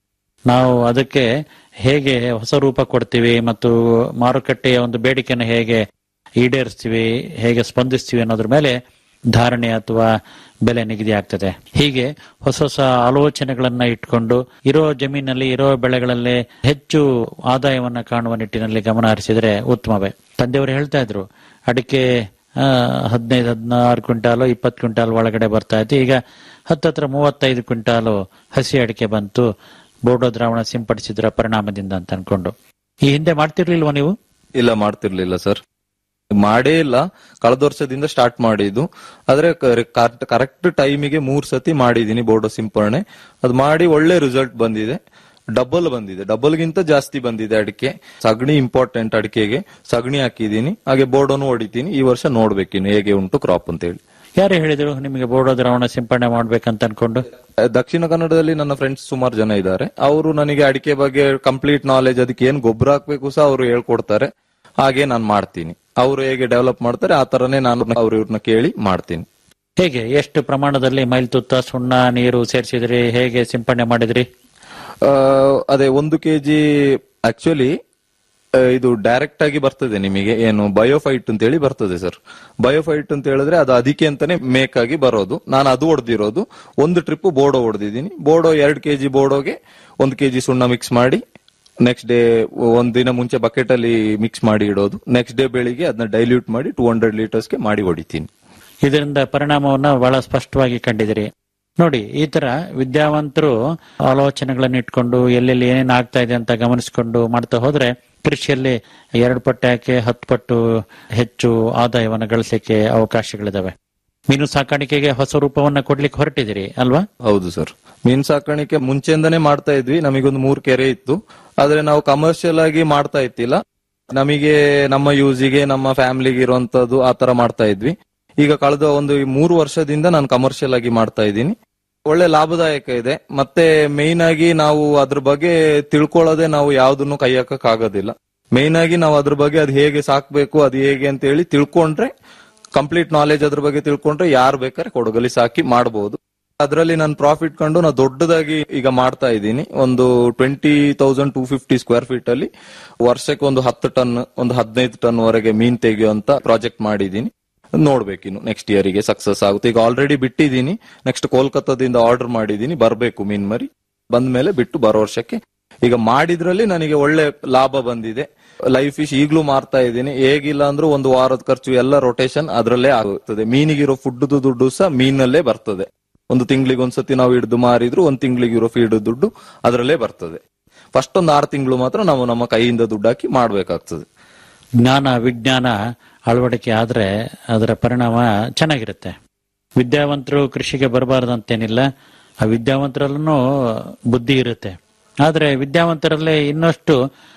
ನಾವು ಅದಕ್ಕೆ ಹೇಗೆ ಹೊಸ ರೂಪ ಕೊಡ್ತೀವಿ ಮತ್ತು ಮಾರುಕಟ್ಟೆಯ ಒಂದು ಬೇಡಿಕೆಯನ್ನು ಹೇಗೆ ಈಡೇರಿಸ್ತೀವಿ ಹೇಗೆ ಸ್ಪಂದಿಸ್ತೀವಿ ಅನ್ನೋದ್ರ ಮೇಲೆ ಧಾರಣೆ ಅಥವಾ ಬೆಲೆ ನಿಗದಿ ಆಗ್ತದೆ ಹೀಗೆ ಹೊಸ ಹೊಸ ಆಲೋಚನೆಗಳನ್ನ ಇಟ್ಕೊಂಡು ಇರೋ ಜಮೀನಲ್ಲಿ ಇರೋ ಬೆಳೆಗಳಲ್ಲೇ ಹೆಚ್ಚು ಆದಾಯವನ್ನ ಕಾಣುವ ನಿಟ್ಟಿನಲ್ಲಿ ಗಮನ ಹರಿಸಿದ್ರೆ ಉತ್ತಮವೇ ತಂದೆಯವರು ಹೇಳ್ತಾ ಇದ್ರು ಅಡಿಕೆ ಆ, ಹದಿನೈದು ಹದಿನಾರು ಕ್ವಿಂಟಾಲು ಇಪ್ಪತ್ತು ಕ್ವಿಂಟಾಲ್ ಒಳಗಡೆ ಬರ್ತಾ ಇತ್ತು ಈಗ ಹತ್ತತ್ರ ಮೂವತ್ತೈದು ಕ್ವಿಂಟಾಲು ಹಸಿ ಅಡಿಕೆ ಬಂತು ಬೋರ್ಡೋ ದ್ರಾವಣ ಸಿಂಪಡಿಸಿದ್ರ ಪರಿಣಾಮದಿಂದ ಅಂತ ಅನ್ಕೊಂಡು ಈ ಹಿಂದೆ ಮಾಡ್ತಿರ್ಲಿಲ್ವಾ ನೀವು ಇಲ್ಲ ಮಾಡ್ತಿರ್ಲಿಲ್ಲ ಸರ್ ಮಾಡೇ ಇಲ್ಲ ಕಳೆದ ವರ್ಷದಿಂದ ಸ್ಟಾರ್ಟ್ ಮಾಡಿದ್ದು ಆದ್ರೆ ಕರೆಕ್ಟ್ ಟೈಮಿಗೆ ಮೂರ್ ಸತಿ ಮಾಡಿದೀನಿ ಬೋರ್ಡೋ ಸಿಂಪರಣೆ ಅದು ಮಾಡಿ ಒಳ್ಳೆ ರಿಸಲ್ಟ್ ಬಂದಿದೆ ಡಬಲ್ ಬಂದಿದೆ ಡಬಲ್ ಗಿಂತ ಜಾಸ್ತಿ ಬಂದಿದೆ ಅಡಿಕೆ ಸಗಣಿ ಇಂಪಾರ್ಟೆಂಟ್ ಅಡಿಕೆಗೆ ಸಗಣಿ ಹಾಕಿದೀನಿ ಹಾಗೆ ಬೋರ್ಡೋನು ಹೊಡಿತೀನಿ ಈ ವರ್ಷ ನೋಡ್ಬೇಕಿನ್ನು ಹೇಗೆ ಉಂಟು ಕ್ರಾಪ್ ಅಂತ ಹೇಳಿ ಯಾರು ಹೇಳಿದ್ರು ನಿಮಗೆ ಬೋರ್ಡೋ ದ್ರಾವಣ ಸಿಂಪಡಣೆ ಮಾಡ್ಬೇಕಂತ ಅನ್ಕೊಂಡು ದಕ್ಷಿಣ ಕನ್ನಡದಲ್ಲಿ ನನ್ನ ಫ್ರೆಂಡ್ಸ್ ಸುಮಾರು ಜನ ಇದ್ದಾರೆ ಅವರು ನನಗೆ ಅಡಿಕೆ ಬಗ್ಗೆ ಕಂಪ್ಲೀಟ್ ನಾಲೆಜ್ ಅದಕ್ಕೆ ಏನ್ ಗೊಬ್ಬರ ಹಾಕ್ಬೇಕು ಸಹ ಅವರು ಹೇಳ್ಕೊಡ್ತಾರೆ ಹಾಗೆ ನಾನು ಮಾಡ್ತೀನಿ ಅವರು ಹೇಗೆ ಡೆವಲಪ್ ಮಾಡ್ತಾರೆ ಆ ತರನೇ ನಾನು ಅವ್ರ ಇವ್ರನ್ನ ಕೇಳಿ ಮಾಡ್ತೀನಿ ಹೇಗೆ ಎಷ್ಟು ಪ್ರಮಾಣದಲ್ಲಿ ಮೈಲ್ತುತ್ತ ಸುಣ್ಣ ನೀರು ಸೇರಿಸಿದ್ರಿ ಹೇಗೆ ಸಿಂಪಡಣೆ ಮಾಡಿದ್ರಿ ಆ, ಅದೇ ಒಂದು ಕೆಜಿ ಆಕ್ಚುಲಿ ಆ, ಇದು ಡೈರೆಕ್ಟ್ ಆಗಿ ಬರ್ತದೆ ನಿಮಗೆ ಏನು ಬಯೋಫೈಟ್ ಅಂತ ಹೇಳಿ ಬರ್ತದೆ ಸರ್ ಬಯೋಫೈಟ್ ಅಂತ ಹೇಳಿದ್ರೆ ಅದು ಅದಕ್ಕೆ ಅಂತಾನೆ ಮೇಕ್ ಆಗಿ ಬರೋದು ನಾನು ಅದು ಹೊಡೆದಿರೋದು ಒಂದು ಟ್ರಿಪ್ ಬೋಡೋ ಹೊಡೆದಿದ್ದೀನಿ ಬೋಡೋ ಎರಡು ಕೆಜಿ ಬೋಡೋಗೆ ಒಂದು ಕೆಜಿ ಸುಣ್ಣ ಮಿಕ್ಸ್ ಮಾಡಿ ನೆಕ್ಸ್ಟ್ ಡೇ ಒಂದ್ ದಿನ ಮುಂಚೆ ಬಕೆಟ್ ಅಲ್ಲಿ ಮಿಕ್ಸ್ ಮಾಡಿ ಇಡೋದು ನೆಕ್ಸ್ಟ್ ಡೇ ಬೆಳಿಗ್ಗೆ ಅದನ್ನ ಡೈಲ್ಯೂಟ್ ಮಾಡಿ ಟೂ ಹಂಡ್ರೆಡ್ ಲೀಟರ್ಸ್ಗೆ ಮಾಡಿ ಹೊಡಿತೀನಿ ಇದರಿಂದ ಪರಿಣಾಮವನ್ನ ಬಹಳ ಸ್ಪಷ್ಟವಾಗಿ ಕಂಡಿದಿರಿ ನೋಡಿ ಈ ತರ ವಿದ್ಯಾವಂತರು ಆಲೋಚನೆಗಳನ್ನ ಇಟ್ಕೊಂಡು ಎಲ್ಲೆಲ್ಲಿ ಏನೇನ್ ಆಗ್ತಾ ಇದೆ ಅಂತ ಗಮನಿಸಿಕೊಂಡು ಮಾಡ್ತಾ ಹೋದ್ರೆ ಕೃಷಿಯಲ್ಲಿ ಎರಡು ಪಟ್ಟು ಯಾಕೆ ಹತ್ತು ಪಟ್ಟು ಹೆಚ್ಚು ಆದಾಯವನ್ನು ಗಳಿಸಲಿಕ್ಕೆ ಅವಕಾಶಗಳಿದಾವೆ ಮೀನು ಸಾಕಾಣಿಕೆಗೆ ಹೊಸ ರೂಪವನ್ನ ಕೊಡ್ಲಿಕ್ಕೆ ಹೊರಟಿದ್ದೀರಿ ಅಲ್ವಾ ಹೌದು ಸರ್ ಮೀನ್ ಸಾಕಾಣಿಕೆ ಮುಂಚೆಯಿಂದಾನೇ ಮಾಡ್ತಾ ಇದ್ವಿ ನಮಗೊಂದು ಮೂರ್ ಕೆರೆ ಇತ್ತು ಆದ್ರೆ ನಾವು ಕಮರ್ಷಿಯಲ್ ಆಗಿ ಮಾಡ್ತಾ ಇತ್ತಿಲ್ಲ ನಮಗೆ ನಮ್ಮ ಯೂಸಿಗೆ ನಮ್ಮ ಫ್ಯಾಮಿಲಿಗೆ ಇರುವಂತದ್ದು ಆ ತರ ಮಾಡ್ತಾ ಇದ್ವಿ ಈಗ ಕಳೆದ ಒಂದು ಈ ಮೂರು ವರ್ಷದಿಂದ ನಾನು ಕಮರ್ಷಿಯಲ್ ಆಗಿ ಮಾಡ್ತಾ ಇದ್ದೀನಿ ಒಳ್ಳೆ ಲಾಭದಾಯಕ ಇದೆ ಮತ್ತೆ ಮೇನ್ ಆಗಿ ನಾವು ಅದ್ರ ಬಗ್ಗೆ ತಿಳ್ಕೊಳ್ಳೋದೇ ನಾವು ಯಾವ್ದನ್ನು ಕೈ ಹಾಕಕ್ ಆಗೋದಿಲ್ಲ ಮೇನ್ ಆಗಿ ನಾವು ಅದ್ರ ಬಗ್ಗೆ ಅದು ಹೇಗೆ ಸಾಕ್ಬೇಕು ಅದು ಹೇಗೆ ಅಂತ ಹೇಳಿ ತಿಳ್ಕೊಂಡ್ರೆ ಕಂಪ್ಲೀಟ್ ನಾಲೆಜ್ ಅದ್ರ ಬಗ್ಗೆ ತಿಳ್ಕೊಂಡ್ರೆ ಯಾರು ಬೇಕಾದ್ರೆ ಕೊಡಗಲಿ ಸಾಕಿ ಮಾಡಬಹುದು ಅದರಲ್ಲಿ ನಾನು ಪ್ರಾಫಿಟ್ ಕಂಡು ನಾನು ದೊಡ್ಡದಾಗಿ ಈಗ ಮಾಡ್ತಾ ಇದ್ದೀನಿ ಒಂದು twenty thousand two fifty square feet ಅಲ್ಲಿ ವರ್ಷಕ್ಕೆ ಒಂದು ಹತ್ತು ಟನ್ ಒಂದು ಹದಿನೈದು ಟನ್ ವರೆಗೆ ಮೀನ್ ತೆಗೆಯುವಂತ ಪ್ರಾಜೆಕ್ಟ್ ಮಾಡಿದ್ದೀನಿ ನೋಡ್ಬೇಕಿನ್ನು ನೆಕ್ಸ್ಟ್ ಇಯರ್ ಗೆ ಸಕ್ಸಸ್ ಆಗುತ್ತೆ ಈಗ ಆಲ್ರೆಡಿ ಬಿಟ್ಟಿದ್ದೀನಿ ನೆಕ್ಸ್ಟ್ ಕೋಲ್ಕತ್ತಾದಿಂದ ಆರ್ಡರ್ ಮಾಡಿದ್ದೀನಿ ಬರ್ಬೇಕು ಮೀನ್ ಮರಿ ಬಂದ ಮೇಲೆ ಬಿಟ್ಟು ಬರೋ ವರ್ಷಕ್ಕೆ ಈಗ ಮಾಡಿದ್ರಲ್ಲಿ ನನಗೆ ಒಳ್ಳೆ ಲಾಭ ಬಂದಿದೆ ಲೈಫ್ ಫಿಶ್ ಈಗಲೂ ಮಾರ್ತಾ ಇದ್ದೀನಿ ಹೇಗಿಲ್ಲ ಅಂದ್ರೂ ಒಂದು ವಾರದ ಖರ್ಚು ಎಲ್ಲ ರೊಟೇಷನ್ ಅದರಲ್ಲೇ ಆಗುತ್ತದೆ ಮೀನಿಗಿರೋ ಫುಡ್ ದುಡ್ಡು ಸಹ ಮೀನಲ್ಲೇ ಬರ್ತದೆ ಒಂದು ತಿಂಗಳಿಗೆ ಒಂದ್ಸತಿ ನಾವು ಹಿಡಿದು ಮಾರಿದ್ರು ಒಂದ್ ತಿಂಗಳಿಗೆ ಇರೋ ಫೀಡ್ ದುಡ್ಡು ಅದರಲ್ಲೇ ಬರ್ತದೆ ಫಸ್ಟ್ ಒಂದು ಆರು ತಿಂಗಳು ಮಾತ್ರ ನಾವು ನಮ್ಮ ಕೈಯಿಂದ ದುಡ್ಡು ಹಾಕಿ ಮಾಡ್ಬೇಕಾಗ್ತದೆ ಜ್ಞಾನ ವಿಜ್ಞಾನ ಅಳವಡಿಕೆ ಆದ್ರೆ ಅದರ ಪರಿಣಾಮ ಚೆನ್ನಾಗಿರುತ್ತೆ ವಿದ್ಯಾವಂತರು ಕೃಷಿಗೆ ಬರಬಾರ್ದಂತೇನಿಲ್ಲ ಆ ವಿದ್ಯಾವಂತರಲ್ಲೂ ಬುದ್ಧಿ ಇರುತ್ತೆ ಆದ್ರೆ ವಿದ್ಯಾವಂತರಲ್ಲೇ ಇನ್ನಷ್ಟು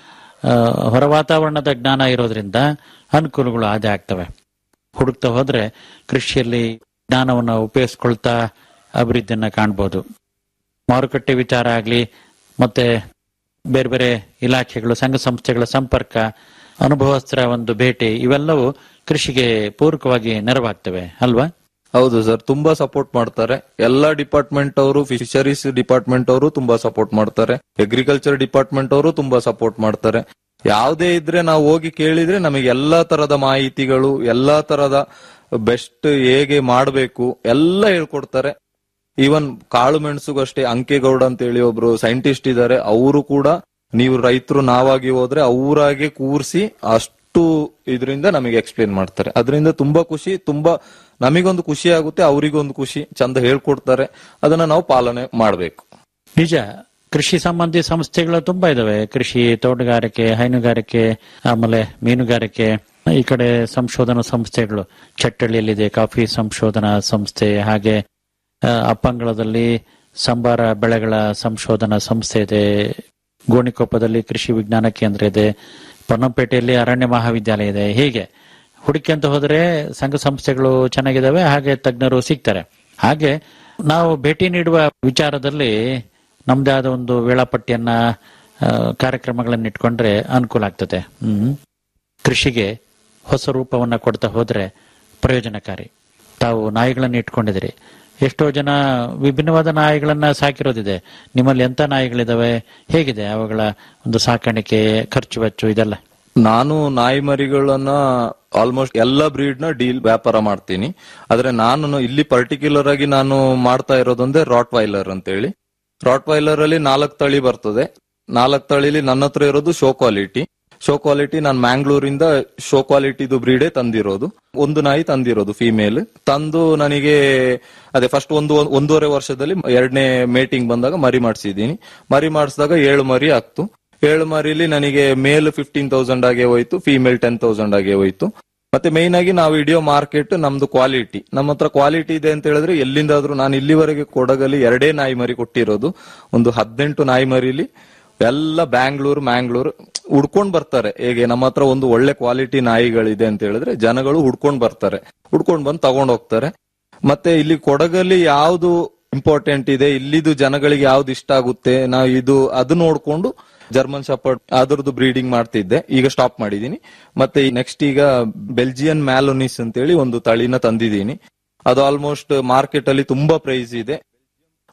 ಆ, ಹೊರ ವಾತಾವರಣದ ಜ್ಞಾನ ಇರೋದ್ರಿಂದ ಅನುಕೂಲಗಳು ಆದೇ ಆಗ್ತವೆ ಹುಡುಕ್ತಾ ಹೋದ್ರೆ ಕೃಷಿಯಲ್ಲಿ ಜ್ಞಾನವನ್ನು ಉಪಯೋಗಿಸ್ಕೊಳ್ತಾ ಅಭಿವೃದ್ಧಿಯನ್ನ ಕಾಣ್ಬೋದು ಮಾರುಕಟ್ಟೆ ವಿಚಾರ ಆಗ್ಲಿ ಮತ್ತೆ ಬೇರೆ ಬೇರೆ ಇಲಾಖೆಗಳು ಸಂಘ ಸಂಸ್ಥೆಗಳ ಸಂಪರ್ಕ ಅನುಭವಸ್ಥರ ಒಂದು ಭೇಟಿ ಇವೆಲ್ಲವೂ ಕೃಷಿಗೆ ಪೂರಕವಾಗಿ ನೆರವಾಗ್ತವೆ ಅಲ್ವಾ ಹೌದು ಸರ್ ತುಂಬಾ ಸಪೋರ್ಟ್ ಮಾಡ್ತಾರೆ ಎಲ್ಲಾ ಡಿಪಾರ್ಟ್ಮೆಂಟ್ ಅವರು ಫಿಶರೀಸ್ ಡಿಪಾರ್ಟ್ಮೆಂಟ್ ಅವರು ತುಂಬಾ ಸಪೋರ್ಟ್ ಮಾಡ್ತಾರೆ ಅಗ್ರಿಕಲ್ಚರ್ ಡಿಪಾರ್ಟ್ಮೆಂಟ್ ಅವರು ತುಂಬಾ ಸಪೋರ್ಟ್ ಮಾಡ್ತಾರೆ ಯಾವುದೇ ಇದ್ರೆ ನಾವು ಹೋಗಿ ಕೇಳಿದ್ರೆ ನಮಗೆ ಎಲ್ಲಾ ತರದ ಮಾಹಿತಿಗಳು ಎಲ್ಲಾ ತರದ ಬೆಸ್ಟ್ ಹೇಗೆ ಮಾಡಬೇಕು ಎಲ್ಲ ಹೇಳ್ಕೊಡ್ತಾರೆ ಈವನ್ ಕಾಳು ಮೆಣಸುಗೂ ಅಷ್ಟೇ ಅಂಕೇಗೌಡ ಅಂತ ಹೇಳಿ ಒಬ್ರು ಸೈಂಟಿಸ್ಟ್ ಇದ್ದಾರೆ ಅವರು ಕೂಡ ನೀವು ರೈತರು ನಾವಾಗಿ ಹೋದ್ರೆ ಅವರಾಗೆ ಕೂರಿಸಿ ಅಷ್ಟು ಇದರಿಂದ ನಮಗೆ ಎಕ್ಸ್ಪ್ಲೇನ್ ಮಾಡ್ತಾರೆ ಅದರಿಂದ ತುಂಬಾ ಖುಷಿ ತುಂಬಾ ನಮಿಗೊಂದು ಖುಷಿ ಆಗುತ್ತೆ ಅವರಿಗೊಂದು ಖುಷಿ ಚಂದ ಹೇಳ್ಕೊಡ್ತಾರೆ ಅದನ್ನ ನಾವು ಪಾಲನೆ ಮಾಡಬೇಕು ನಿಜ ಕೃಷಿ ಸಂಬಂಧಿ ಸಂಸ್ಥೆಗಳು ತುಂಬಾ ಇದಾವೆ ಕೃಷಿ ತೋಟಗಾರಿಕೆ ಹೈನುಗಾರಿಕೆ ಆಮೇಲೆ ಮೀನುಗಾರಿಕೆ ಈ ಕಡೆ ಸಂಶೋಧನಾ ಸಂಸ್ಥೆಗಳು ಚಟ್ಟಳ್ಳಿಯಲ್ಲಿದೆ ಕಾಫಿ ಸಂಶೋಧನಾ ಸಂಸ್ಥೆ ಹಾಗೆ ಆ, ಅಪ್ಪಂಗಳದಲ್ಲಿ ಸಂಬಾರ ಬೆಳೆಗಳ ಸಂಶೋಧನಾ ಸಂಸ್ಥೆ ಇದೆ ಗೋಣಿಕೊಪ್ಪದಲ್ಲಿ ಕೃಷಿ ವಿಜ್ಞಾನ ಕೇಂದ್ರ ಇದೆ ಪೊನ್ನಂಪೇಟೆಯಲ್ಲಿ ಅರಣ್ಯ ಮಹಾವಿದ್ಯಾಲಯ ಇದೆ ಹೀಗೆ ಹುಡುಕಿ ಅಂತ ಹೋದ್ರೆ ಸಂಘ ಸಂಸ್ಥೆಗಳು ಚೆನ್ನಾಗಿದ್ದಾವೆ ಹಾಗೆ ತಜ್ಞರು ಸಿಗ್ತಾರೆ ಹಾಗೆ ನಾವು ಭೇಟಿ ನೀಡುವ ವಿಚಾರದಲ್ಲಿ ನಮ್ದೇ ಆದ ಒಂದು ವೇಳಾಪಟ್ಟಿಯನ್ನ ಆ, ಕಾರ್ಯಕ್ರಮಗಳನ್ನ ಇಟ್ಕೊಂಡ್ರೆ ಅನುಕೂಲ ಆಗ್ತದೆ ಹ್ಮ್ ಕೃಷಿಗೆ ಹೊಸ ರೂಪವನ್ನ ಕೊಡ್ತಾ ಹೋದ್ರೆ ಪ್ರಯೋಜನಕಾರಿ ತಾವು ನಾಯಿಗಳನ್ನ ಇಟ್ಕೊಂಡಿದ್ದೀರಿ ಎಷ್ಟೋ ಜನ ವಿಭಿನ್ನವಾದ ನಾಯಿಗಳನ್ನ ಸಾಕಿರೋದಿದೆ ನಿಮ್ಮಲ್ಲಿ ಎಂತ ನಾಯಿಗಳಿದಾವೆ ಹೇಗಿದೆ ಅವುಗಳ ಒಂದು ಸಾಕಾಣಿಕೆ ಖರ್ಚು ವೆಚ್ಚ ಇದೆಲ್ಲ ನಾನು ನಾಯಿ ಮರಿಗಳನ್ನ ಆಲ್ಮೋಸ್ಟ್ ಎಲ್ಲ ಬ್ರೀಡ್ ನ ಡೀಲ್ ವ್ಯಾಪಾರ ಮಾಡ್ತೀನಿ ಆದ್ರೆ ನಾನು ಇಲ್ಲಿ ಪರ್ಟಿಕ್ಯುಲರ್ ಆಗಿ ನಾನು ಮಾಡ್ತಾ ಇರೋದೊಂದೇ ರಾಟ್ ವೈಲರ್ ಅಂತ ಹೇಳಿ ರಾಟ್ ವೈಲರ್ ಅಲ್ಲಿ ನಾಲ್ಕು ತಳಿ ಬರ್ತದೆ ನಾಲ್ಕು ತಳಿಲಿ ನನ್ನ ಹತ್ರ ಇರೋದು ಶೋ ಕ್ವಾಲಿಟಿ ಶೋ ಕ್ವಾಲಿಟಿ ನಾನು ಮ್ಯಾಂಗ್ಳೂರಿಂದ ಶೋ ಕ್ವಾಲಿಟಿದು ಬ್ರೀಡೇ ತಂದಿರೋದು ಒಂದು ನಾಯಿ ತಂದಿರೋದು ಫಿಮೇಲ್ ತಂದು ನನಗೆ ಅದೇ ಫಸ್ಟ್ ಒಂದು ಒಂದೂವರೆ ವರ್ಷದಲ್ಲಿ ಎರಡನೇ ಮೇಟಿಂಗ್ ಬಂದಾಗ ಮರಿ ಮಾಡಿಸಿದ್ದೀನಿ ಮರಿ ಮಾಡಿಸಿದಾಗ ಏಳು ಮರಿ ಆಗ್ತು ಏಳು ಮರಿಲಿ ನನಗೆ ಮೇಲ್ ಫಿಫ್ಟೀನ್ ತೌಸಂಡ್ ಆಗಿ ಹೋಯ್ತು ಫಿಮೇಲ್ ಟೆನ್ ತೌಸಂಡ್ ಆಗಿ ಹೋಯ್ತು ಮತ್ತೆ ಮೇನ್ ಆಗಿ ನಾವು ಹಿಡಿಯೋ ಮಾರ್ಕೆಟ್ ನಮ್ದು ಕ್ವಾಲಿಟಿ ನಮ್ಮ ಹತ್ರ ಕ್ವಾಲಿಟಿ ಇದೆ ಅಂತ ಹೇಳಿದ್ರೆ ಎಲ್ಲಿಂದಾದ್ರೂ ನಾನು ಇಲ್ಲಿವರೆಗೆ ಕೊಡಗಲ್ಲಿ ಎರಡೇ ನಾಯಿ ಮರಿ ಕೊಟ್ಟಿರೋದು ಒಂದು ಹದಿನೆಂಟು ನಾಯಿ ಮರಿಲಿ ಎಲ್ಲ ಬ್ಯಾಂಗ್ಳೂರ್ ಮ್ಯಾಂಗ್ಳೂರ್ ಹುಡ್ಕೊಂಡ್ ಬರ್ತಾರೆ ಹೇಗೆ ನಮ್ಮ ಹತ್ರ ಒಂದು ಒಳ್ಳೆ ಕ್ವಾಲಿಟಿ ನಾಯಿಗಳಿದೆ ಅಂತ ಹೇಳಿದ್ರೆ ಜನಗಳು ಹುಡ್ಕೊಂಡ್ ಬರ್ತಾರೆ ಹುಡ್ಕೊಂಡ್ ಬಂದು ತಗೊಂಡ್ ಹೋಗ್ತಾರೆ ಮತ್ತೆ ಇಲ್ಲಿ ಕೊಡಗಲ್ಲಿ ಯಾವ್ದು ಇಂಪಾರ್ಟೆಂಟ್ ಇದೆ ಇಲ್ಲಿದು ಜನಗಳಿಗೆ ಯಾವ್ದು ಇಷ್ಟ ಆಗುತ್ತೆ ನಾವು ಇದು ಅದು ನೋಡ್ಕೊಂಡು ಜರ್ಮನ್ ಶಪರ್ಡ್ ಅದ್ರದ್ದು ಬ್ರೀಡಿಂಗ್ ಮಾಡ್ತಿದ್ದೆ ಈಗ ಸ್ಟಾಪ್ ಮಾಡಿದೀನಿ ಮತ್ತೆ ನೆಕ್ಸ್ಟ್ ಈಗ ಬೆಲ್ಜಿಯನ್ ಮ್ಯಾಲೋನಿಸ್ ಅಂತೇಳಿ ಒಂದು ತಳಿನ ತಂದಿದ್ದೀನಿ ಅದು ಆಲ್ಮೋಸ್ಟ್ ಮಾರ್ಕೆಟ್ ಅಲ್ಲಿ ತುಂಬಾ ಪ್ರೈಸ್ ಇದೆ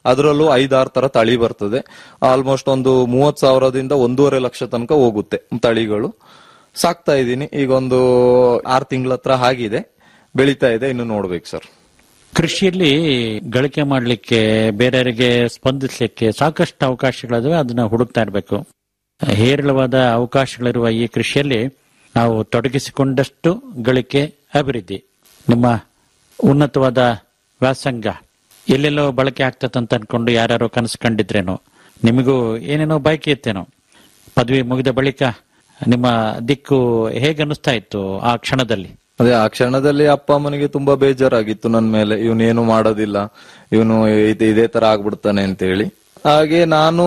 ಅದರಲ್ಲೂ ಐದಾರು ತರ ತಳಿ ಬರ್ತದೆ ಆಲ್ಮೋಸ್ಟ್ ಒಂದು ಮೂವತ್ ಸಾವಿರದಿಂದ ಒಂದೂವರೆ ಲಕ್ಷ ತನಕ ಹೋಗುತ್ತೆ ತಳಿಗಳು ಸಾಕ್ತಾ ಇದ್ದೀನಿ ಈಗ ಒಂದು ಆರು ತಿಂಗಳ ಹತ್ರ ಆಗಿದೆ ಬೆಳೀತಾ ಇದೆ ಇನ್ನು ನೋಡ್ಬೇಕು ಸರ್ ಕೃಷಿಯಲ್ಲಿ ಗಳಿಕೆ ಮಾಡಲಿಕ್ಕೆ ಬೇರೆಯವರಿಗೆ ಸ್ಪಂದಿಸಲಿಕ್ಕೆ ಸಾಕಷ್ಟು ಅವಕಾಶಗಳಿದಾವೆ ಅದನ್ನ ಹುಡುಕ್ತಾ ಇರಬೇಕು ಹೇರಳವಾದ ಅವಕಾಶಗಳಿರುವ ಈ ಕೃಷಿಯಲ್ಲಿ ನಾವು ತೊಡಗಿಸಿಕೊಂಡಷ್ಟು ಗಳಿಕೆ ಅಭಿವೃದ್ಧಿ ನಿಮ್ಮ ಉನ್ನತವಾದ ವ್ಯಾಸಂಗ ಎಲ್ಲೆಲ್ಲೋ ಬಳಕೆ ಆಗ್ತದೆ ಅಂತ ಅನ್ಕೊಂಡು ಯಾರ್ಯಾರೋ ಕನಸು ಕಂಡಿದ್ರೇನೋ ನಿಮಗೂ ಏನೇನೋ ಬಯಕೆ ಇತ್ತೇನೋ ಪದವಿ ಮುಗಿದ ಬಳಿಕ ನಿಮ್ಮ ದಿಕ್ಕು ಹೇಗೆ ಅನಿಸ್ತಾ ಇತ್ತು ಆ ಕ್ಷಣದಲ್ಲಿ ಅದೇ ಆ ಕ್ಷಣದಲ್ಲಿ ಅಪ್ಪ ಅಮ್ಮನಿಗೆ ತುಂಬಾ ಬೇಜಾರಾಗಿತ್ತು ನನ್ ಮೇಲೆ ಇವನೇನು ಮಾಡೋದಿಲ್ಲ ಇವನು ಇದೇ ತರ ಆಗ್ಬಿಡ್ತಾನೆ ಅಂತ ಹೇಳಿ ಹಾಗೆ ನಾನು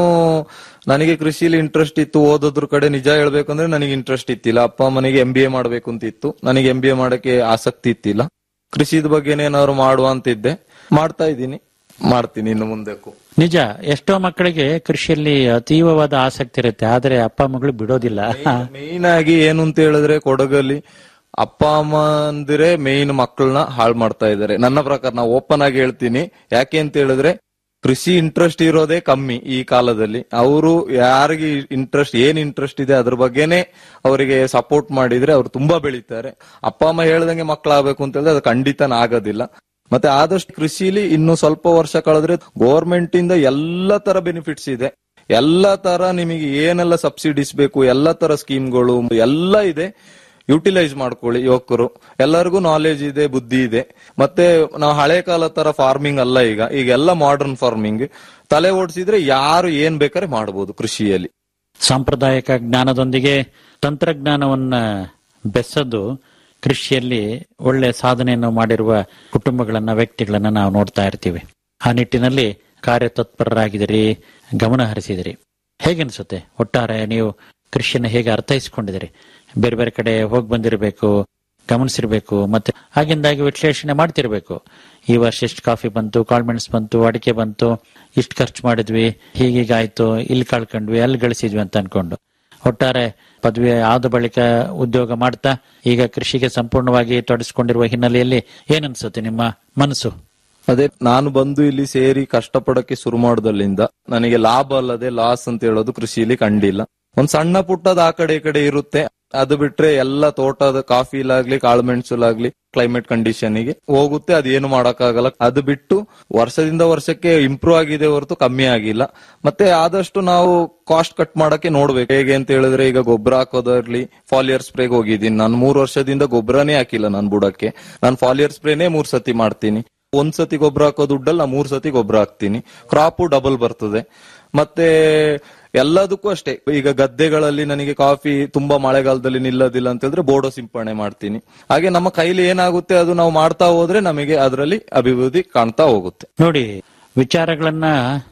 ನನಗೆ ಕೃಷಿಲಿ ಇಂಟ್ರೆಸ್ಟ್ ಇತ್ತು ಓದೋದ್ರ ಕಡೆ ನಿಜ ಹೇಳ್ಬೇಕಂದ್ರೆ ನನಗೆ ಇಂಟ್ರೆಸ್ಟ್ ಇತ್ತಿಲ್ಲ ಅಪ್ಪ ಅಮ್ಮನಿಗೆ ಎಂ ಬಿ ಎ ಮಾಡ್ಬೇಕು ಅಂತ ಇತ್ತು ನನಗೆ ಎಂ ಬಿ ಎ ಮಾಡಕ್ಕೆ ಆಸಕ್ತಿ ಇತ್ತಿಲ್ಲ ಕೃಷಿದ ಬಗ್ಗೆ ಏನಾದ್ರು ಮಾಡುವ ಅಂತಿದ್ದೆ ಮಾಡ್ತಾ ಇದ್ದೀನಿ ಮಾಡ್ತೀನಿ ಇನ್ನು ಮುಂದಕ್ಕೂ ನಿಜ ಎಷ್ಟೋ ಮಕ್ಕಳಿಗೆ ಕೃಷಿಯಲ್ಲಿ ಅತೀವವಾದ ಆಸಕ್ತಿ ಇರುತ್ತೆ ಆದ್ರೆ ಅಪ್ಪ ಮಗಳು ಬಿಡೋದಿಲ್ಲ ಮೇನ್ ಆಗಿ ಏನು ಅಂತ ಹೇಳಿದ್ರೆ ಕೊಡಗಲ್ಲಿ ಅಪ್ಪ ಅಮ್ಮ ಅಂದ್ರೆ ಮೇನ್ ಮಕ್ಕಳನ್ನ ಹಾಳು ಮಾಡ್ತಾ ಇದ್ದಾರೆ ನನ್ನ ಪ್ರಕಾರ ನಾವು ಓಪನ್ ಆಗಿ ಹೇಳ್ತೀನಿ ಯಾಕೆ ಅಂತ ಹೇಳಿದ್ರೆ ಕೃಷಿ ಇಂಟ್ರೆಸ್ಟ್ ಇರೋದೇ ಕಮ್ಮಿ ಈ ಕಾಲದಲ್ಲಿ ಅವರು ಯಾರಿಗೆ ಇಂಟ್ರೆಸ್ಟ್ ಏನ್ ಇಂಟ್ರೆಸ್ಟ್ ಇದೆ ಅದ್ರ ಬಗ್ಗೆನೆ ಅವರಿಗೆ ಸಪೋರ್ಟ್ ಮಾಡಿದ್ರೆ ಅವ್ರು ತುಂಬಾ ಬೆಳೀತಾರೆ ಅಪ್ಪ ಅಮ್ಮ ಹೇಳ್ದಂಗೆ ಮಕ್ಕಳಾಗಬೇಕು ಅಂತ ಹೇಳಿದ್ರೆ ಅದು ಖಂಡಿತನ ಆಗೋದಿಲ್ಲ ಮತ್ತೆ ಆದಷ್ಟು ಕೃಷಿಲಿ ಇನ್ನು ಸ್ವಲ್ಪ ವರ್ಷ ಕಳೆದ್ರೆ ಗೌರ್ಮೆಂಟ್ ಇಂದ ಎಲ್ಲ ತರ ಬೆನಿಫಿಟ್ಸ್ ಇದೆ ಎಲ್ಲ ತರ ನಿಮಗೆ ಏನೆಲ್ಲ ಸಬ್ಸಿಡೀಸ್ ಬೇಕು ಎಲ್ಲ ತರ ಸ್ಕೀಮ್ಗಳು ಎಲ್ಲ ಇದೆ ಯುಟಿಲೈಸ್ ಮಾಡ್ಕೊಳ್ಳಿ ಯುವಕರು ಎಲ್ಲರಿಗೂ ನಾಲೆಜ್ ಇದೆ ಬುದ್ಧಿ ಇದೆ ಮತ್ತೆ ನಾವು ಹಳೆ ಕಾಲ ತರ ಫಾರ್ಮಿಂಗ್ ಅಲ್ಲ ಈಗ ಈಗ ಎಲ್ಲ ಮಾಡರ್ನ್ ಫಾರ್ಮಿಂಗ್ ತಲೆ ಓಡಿಸಿದ್ರೆ ಯಾರು ಏನ್ ಬೇಕಾದ್ರೆ ಮಾಡಬಹುದು ಕೃಷಿಯಲ್ಲಿ ಸಾಂಪ್ರದಾಯಿಕ ಜ್ಞಾನದೊಂದಿಗೆ ತಂತ್ರಜ್ಞಾನವನ್ನ ಬೆಸೆದು ಕೃಷಿಯಲ್ಲಿ ಒಳ್ಳೆ ಸಾಧನೆಯನ್ನು ಮಾಡಿರುವ ಕುಟುಂಬಗಳನ್ನ ವ್ಯಕ್ತಿಗಳನ್ನ ನಾವು ನೋಡ್ತಾ ಇರ್ತೀವಿ ಆ ನಿಟ್ಟಿನಲ್ಲಿ ಕಾರ್ಯತತ್ಪರರಾಗಿದ್ದೀರಿ ಗಮನ ಹರಿಸಿದಿರಿ ಹೇಗನ್ಸುತ್ತೆ ಒಟ್ಟಾರೆ ನೀವು ಕೃಷಿಯನ್ನು ಹೇಗೆ ಅರ್ಥೈಸಿಕೊಂಡಿದ್ದೀರಿ ಬೇರೆ ಬೇರೆ ಕಡೆ ಹೋಗಿ ಬಂದಿರಬೇಕು ಗಮನಿಸಿರ್ಬೇಕು ಮತ್ತೆ ಆಗಿಂದಾಗಿ ವಿಶ್ಲೇಷಣೆ ಮಾಡ್ತಿರ್ಬೇಕು ಈ ವರ್ಷ ಎಷ್ಟು ಕಾಫಿ ಬಂತು ಕಾಳ್ಮೆಣಸ್ ಬಂತು ಅಡಿಕೆ ಬಂತು ಇಷ್ಟು ಖರ್ಚು ಮಾಡಿದ್ವಿ ಹೀಗೀಗಾಯ್ತು ಇಲ್ಲಿ ಕಳ್ಕೊಂಡ್ವಿ ಅಲ್ಲಿ ಗಳಿಸಿದ್ವಿ ಅಂತ ಅನ್ಕೊಂಡು ಒಟ್ಟಾರೆ ಪದವಿ ಆದ ಬಳಿಕ ಉದ್ಯೋಗ ಮಾಡ್ತಾ ಈಗ ಕೃಷಿಗೆ ಸಂಪೂರ್ಣವಾಗಿ ತೊಡಗಿಸಿಕೊಂಡಿರುವ ಹಿನ್ನೆಲೆಯಲ್ಲಿ ಏನನ್ಸುತ್ತೆ ನಿಮ್ಮ ಮನಸ್ಸು ಅದೇ ನಾನು ಬಂದು ಇಲ್ಲಿ ಸೇರಿ ಕಷ್ಟಪಡಕ್ಕೆ ಶುರು ಮಾಡೋದಲ್ಲಿಂದ ನನಗೆ ಲಾಭ ಅಲ್ಲದೆ ಲಾಸ್ ಅಂತ ಹೇಳೋದು ಕೃಷಿಯಲ್ಲಿ ಕಂಡಿಲ್ಲ ಒಂದ್ ಸಣ್ಣ ಪುಟ್ಟದ ಆ ಕಡೆ ಈ ಕಡೆ ಇರುತ್ತೆ ಅದು ಬಿಟ್ರೆ ಎಲ್ಲ ತೋಟದ ಕಾಫಿಲಾಗ್ಲಿ ಕಾಳುಮೆಣಸುಲಾಗ್ಲಿ ಕ್ಲೈಮೇಟ್ ಕಂಡೀಷನ್ ಗೆ ಹೋಗುತ್ತೆ ಅದು ಏನು ಮಾಡಕ್ಕಾಗಲ್ಲ ಅದು ಬಿಟ್ಟು ವರ್ಷದಿಂದ ವರ್ಷಕ್ಕೆ ಇಂಪ್ರೂವ್ ಆಗಿದೆ ಹೊರತು ಕಮ್ಮಿ ಆಗಿಲ್ಲ ಮತ್ತೆ ಆದಷ್ಟು ನಾವು ಕಾಸ್ಟ್ ಕಟ್ ಮಾಡಕ್ಕೆ ನೋಡ್ಬೇಕು ಹೇಗೆ ಅಂತ ಹೇಳಿದ್ರೆ ಈಗ ಗೊಬ್ಬರ ಹಾಕೋದಾಗ್ಲಿ ಫಾಲಿಯರ್ ಸ್ಪ್ರೇಗೆ ಹೋಗಿದ್ದೀನಿ ನಾನು ಮೂರು ವರ್ಷದಿಂದ ಗೊಬ್ಬರನೇ ಹಾಕಿಲ್ಲ ನಾನು ಬುಡಕ್ಕೆ ನಾನು ಫಾಲಿಯರ್ ಸ್ಪ್ರೇನೇ ಮೂರ್ ಸತಿ ಮಾಡ್ತೀನಿ ಒಂದ್ ಸತಿ ಗೊಬ್ಬರ ಹಾಕೋ ದುಡ್ಡಲ್ಲಿ ನಾ ಮೂರ್ ಸತಿ ಗೊಬ್ಬರ ಹಾಕ್ತೀನಿ ಕ್ರಾಪು ಡಬಲ್ ಬರ್ತದೆ ಮತ್ತೆ ಎಲ್ಲದಕ್ಕೂ ಅಷ್ಟೇ ಈಗ ಗದ್ದೆಗಳಲ್ಲಿ ನನಗೆ ಕಾಫಿ ತುಂಬಾ ಮಳೆಗಾಲದಲ್ಲಿ ನಿಲ್ಲೋದಿಲ್ಲ ಅಂತ ಹೇಳಿದ್ರೆ ಬೋಡೋ ಸಿಂಪರಣೆ ಮಾಡ್ತೀನಿ ಹಾಗೆ ನಮ್ಮ ಕೈಲಿ ಏನಾಗುತ್ತೆ ಅದು ನಾವು ಮಾಡ್ತಾ ಹೋದ್ರೆ ನಮಗೆ ಅದರಲ್ಲಿ ಅಭಿವೃದ್ಧಿ ಕಾಣ್ತಾ ಹೋಗುತ್ತೆ ನೋಡಿ ವಿಚಾರಗಳನ್ನ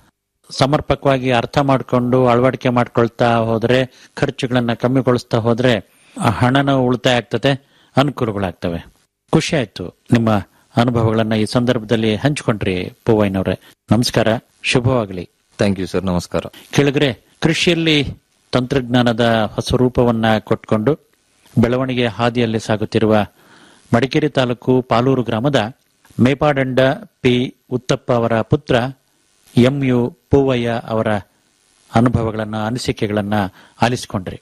ಸಮರ್ಪಕವಾಗಿ ಅರ್ಥ ಮಾಡಿಕೊಂಡು ಅಳವಡಿಕೆ ಮಾಡ್ಕೊಳ್ತಾ ಹೋದ್ರೆ ಖರ್ಚುಗಳನ್ನ ಕಮ್ಮಿಗೊಳಿಸ್ತಾ ಹೋದ್ರೆ ಆ ಹಣನ ಉಳಿತಾಯ ಆಗ್ತದೆ ಅನುಕೂಲಗಳಾಗ್ತವೆ ಖುಷಿ ಆಯ್ತು ನಿಮ್ಮ ಅನುಭವಗಳನ್ನ ಈ ಸಂದರ್ಭದಲ್ಲಿ ಹಂಚಿಕೊಂಡ್ರಿ ಪೂವಯ್ಯನವ್ರೆ ನಮಸ್ಕಾರ ಶುಭವಾಗಲಿ ಥ್ಯಾಂಕ್ ಯು ಸರ್ ನಮಸ್ಕಾರ ಕೆಳಗರೆ ಕೃಷಿಯಲ್ಲಿ ತಂತ್ರಜ್ಞಾನದ ಹೊಸ ರೂಪವನ್ನ ಕೊಟ್ಕೊಂಡು ಬೆಳವಣಿಗೆ ಹಾದಿಯಲ್ಲಿ ಸಾಗುತ್ತಿರುವ ಮಡಿಕೇರಿ ತಾಲೂಕು ಪಾಲೂರು ಗ್ರಾಮದ ಮೇಪಾದಂಡ ಪಿ ಉತ್ತಪ್ಪ ಅವರ ಪುತ್ರ ಎಂ ಯು ಪೂವಯ್ಯ ಅವರ ಅನುಭವಗಳನ್ನ ಅನಿಸಿಕೆಗಳನ್ನ ಆಲಿಸಿಕೊಂಡ್ರಿ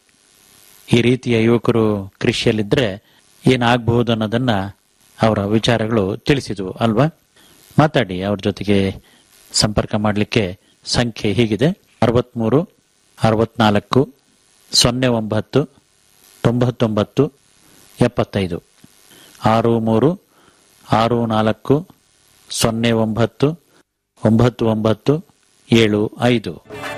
ಈ ರೀತಿಯ ಯುವಕರು ಕೃಷಿಯಲ್ಲಿದ್ರೆ ಏನಾಗಬಹುದು ಅನ್ನೋದನ್ನ ಅವರ ವಿಚಾರಗಳು ತಿಳಿಸಿದ್ವು ಅಲ್ವಾ ಮಾತಾಡಿ ಅವ್ರ ಜೊತೆಗೆ ಸಂಪರ್ಕ ಮಾಡಲಿಕ್ಕೆ ಸಂಖ್ಯೆ ಹೀಗಿದೆ ಅರವತ್ಮೂರು ಅರವತ್ನಾಲ್ಕು ಸೊನ್ನೆ ಒಂಬತ್ತು ತೊಂಬತ್ತೊಂಬತ್ತು ಎಪ್ಪತ್ತೈದು ಆರು ಮೂರು ಆರು ನಾಲ್ಕು ಸೊನ್ನೆ ಒಂಬತ್ತು ಒಂಬತ್ತು ಒಂಬತ್ತು ಏಳು ಐದು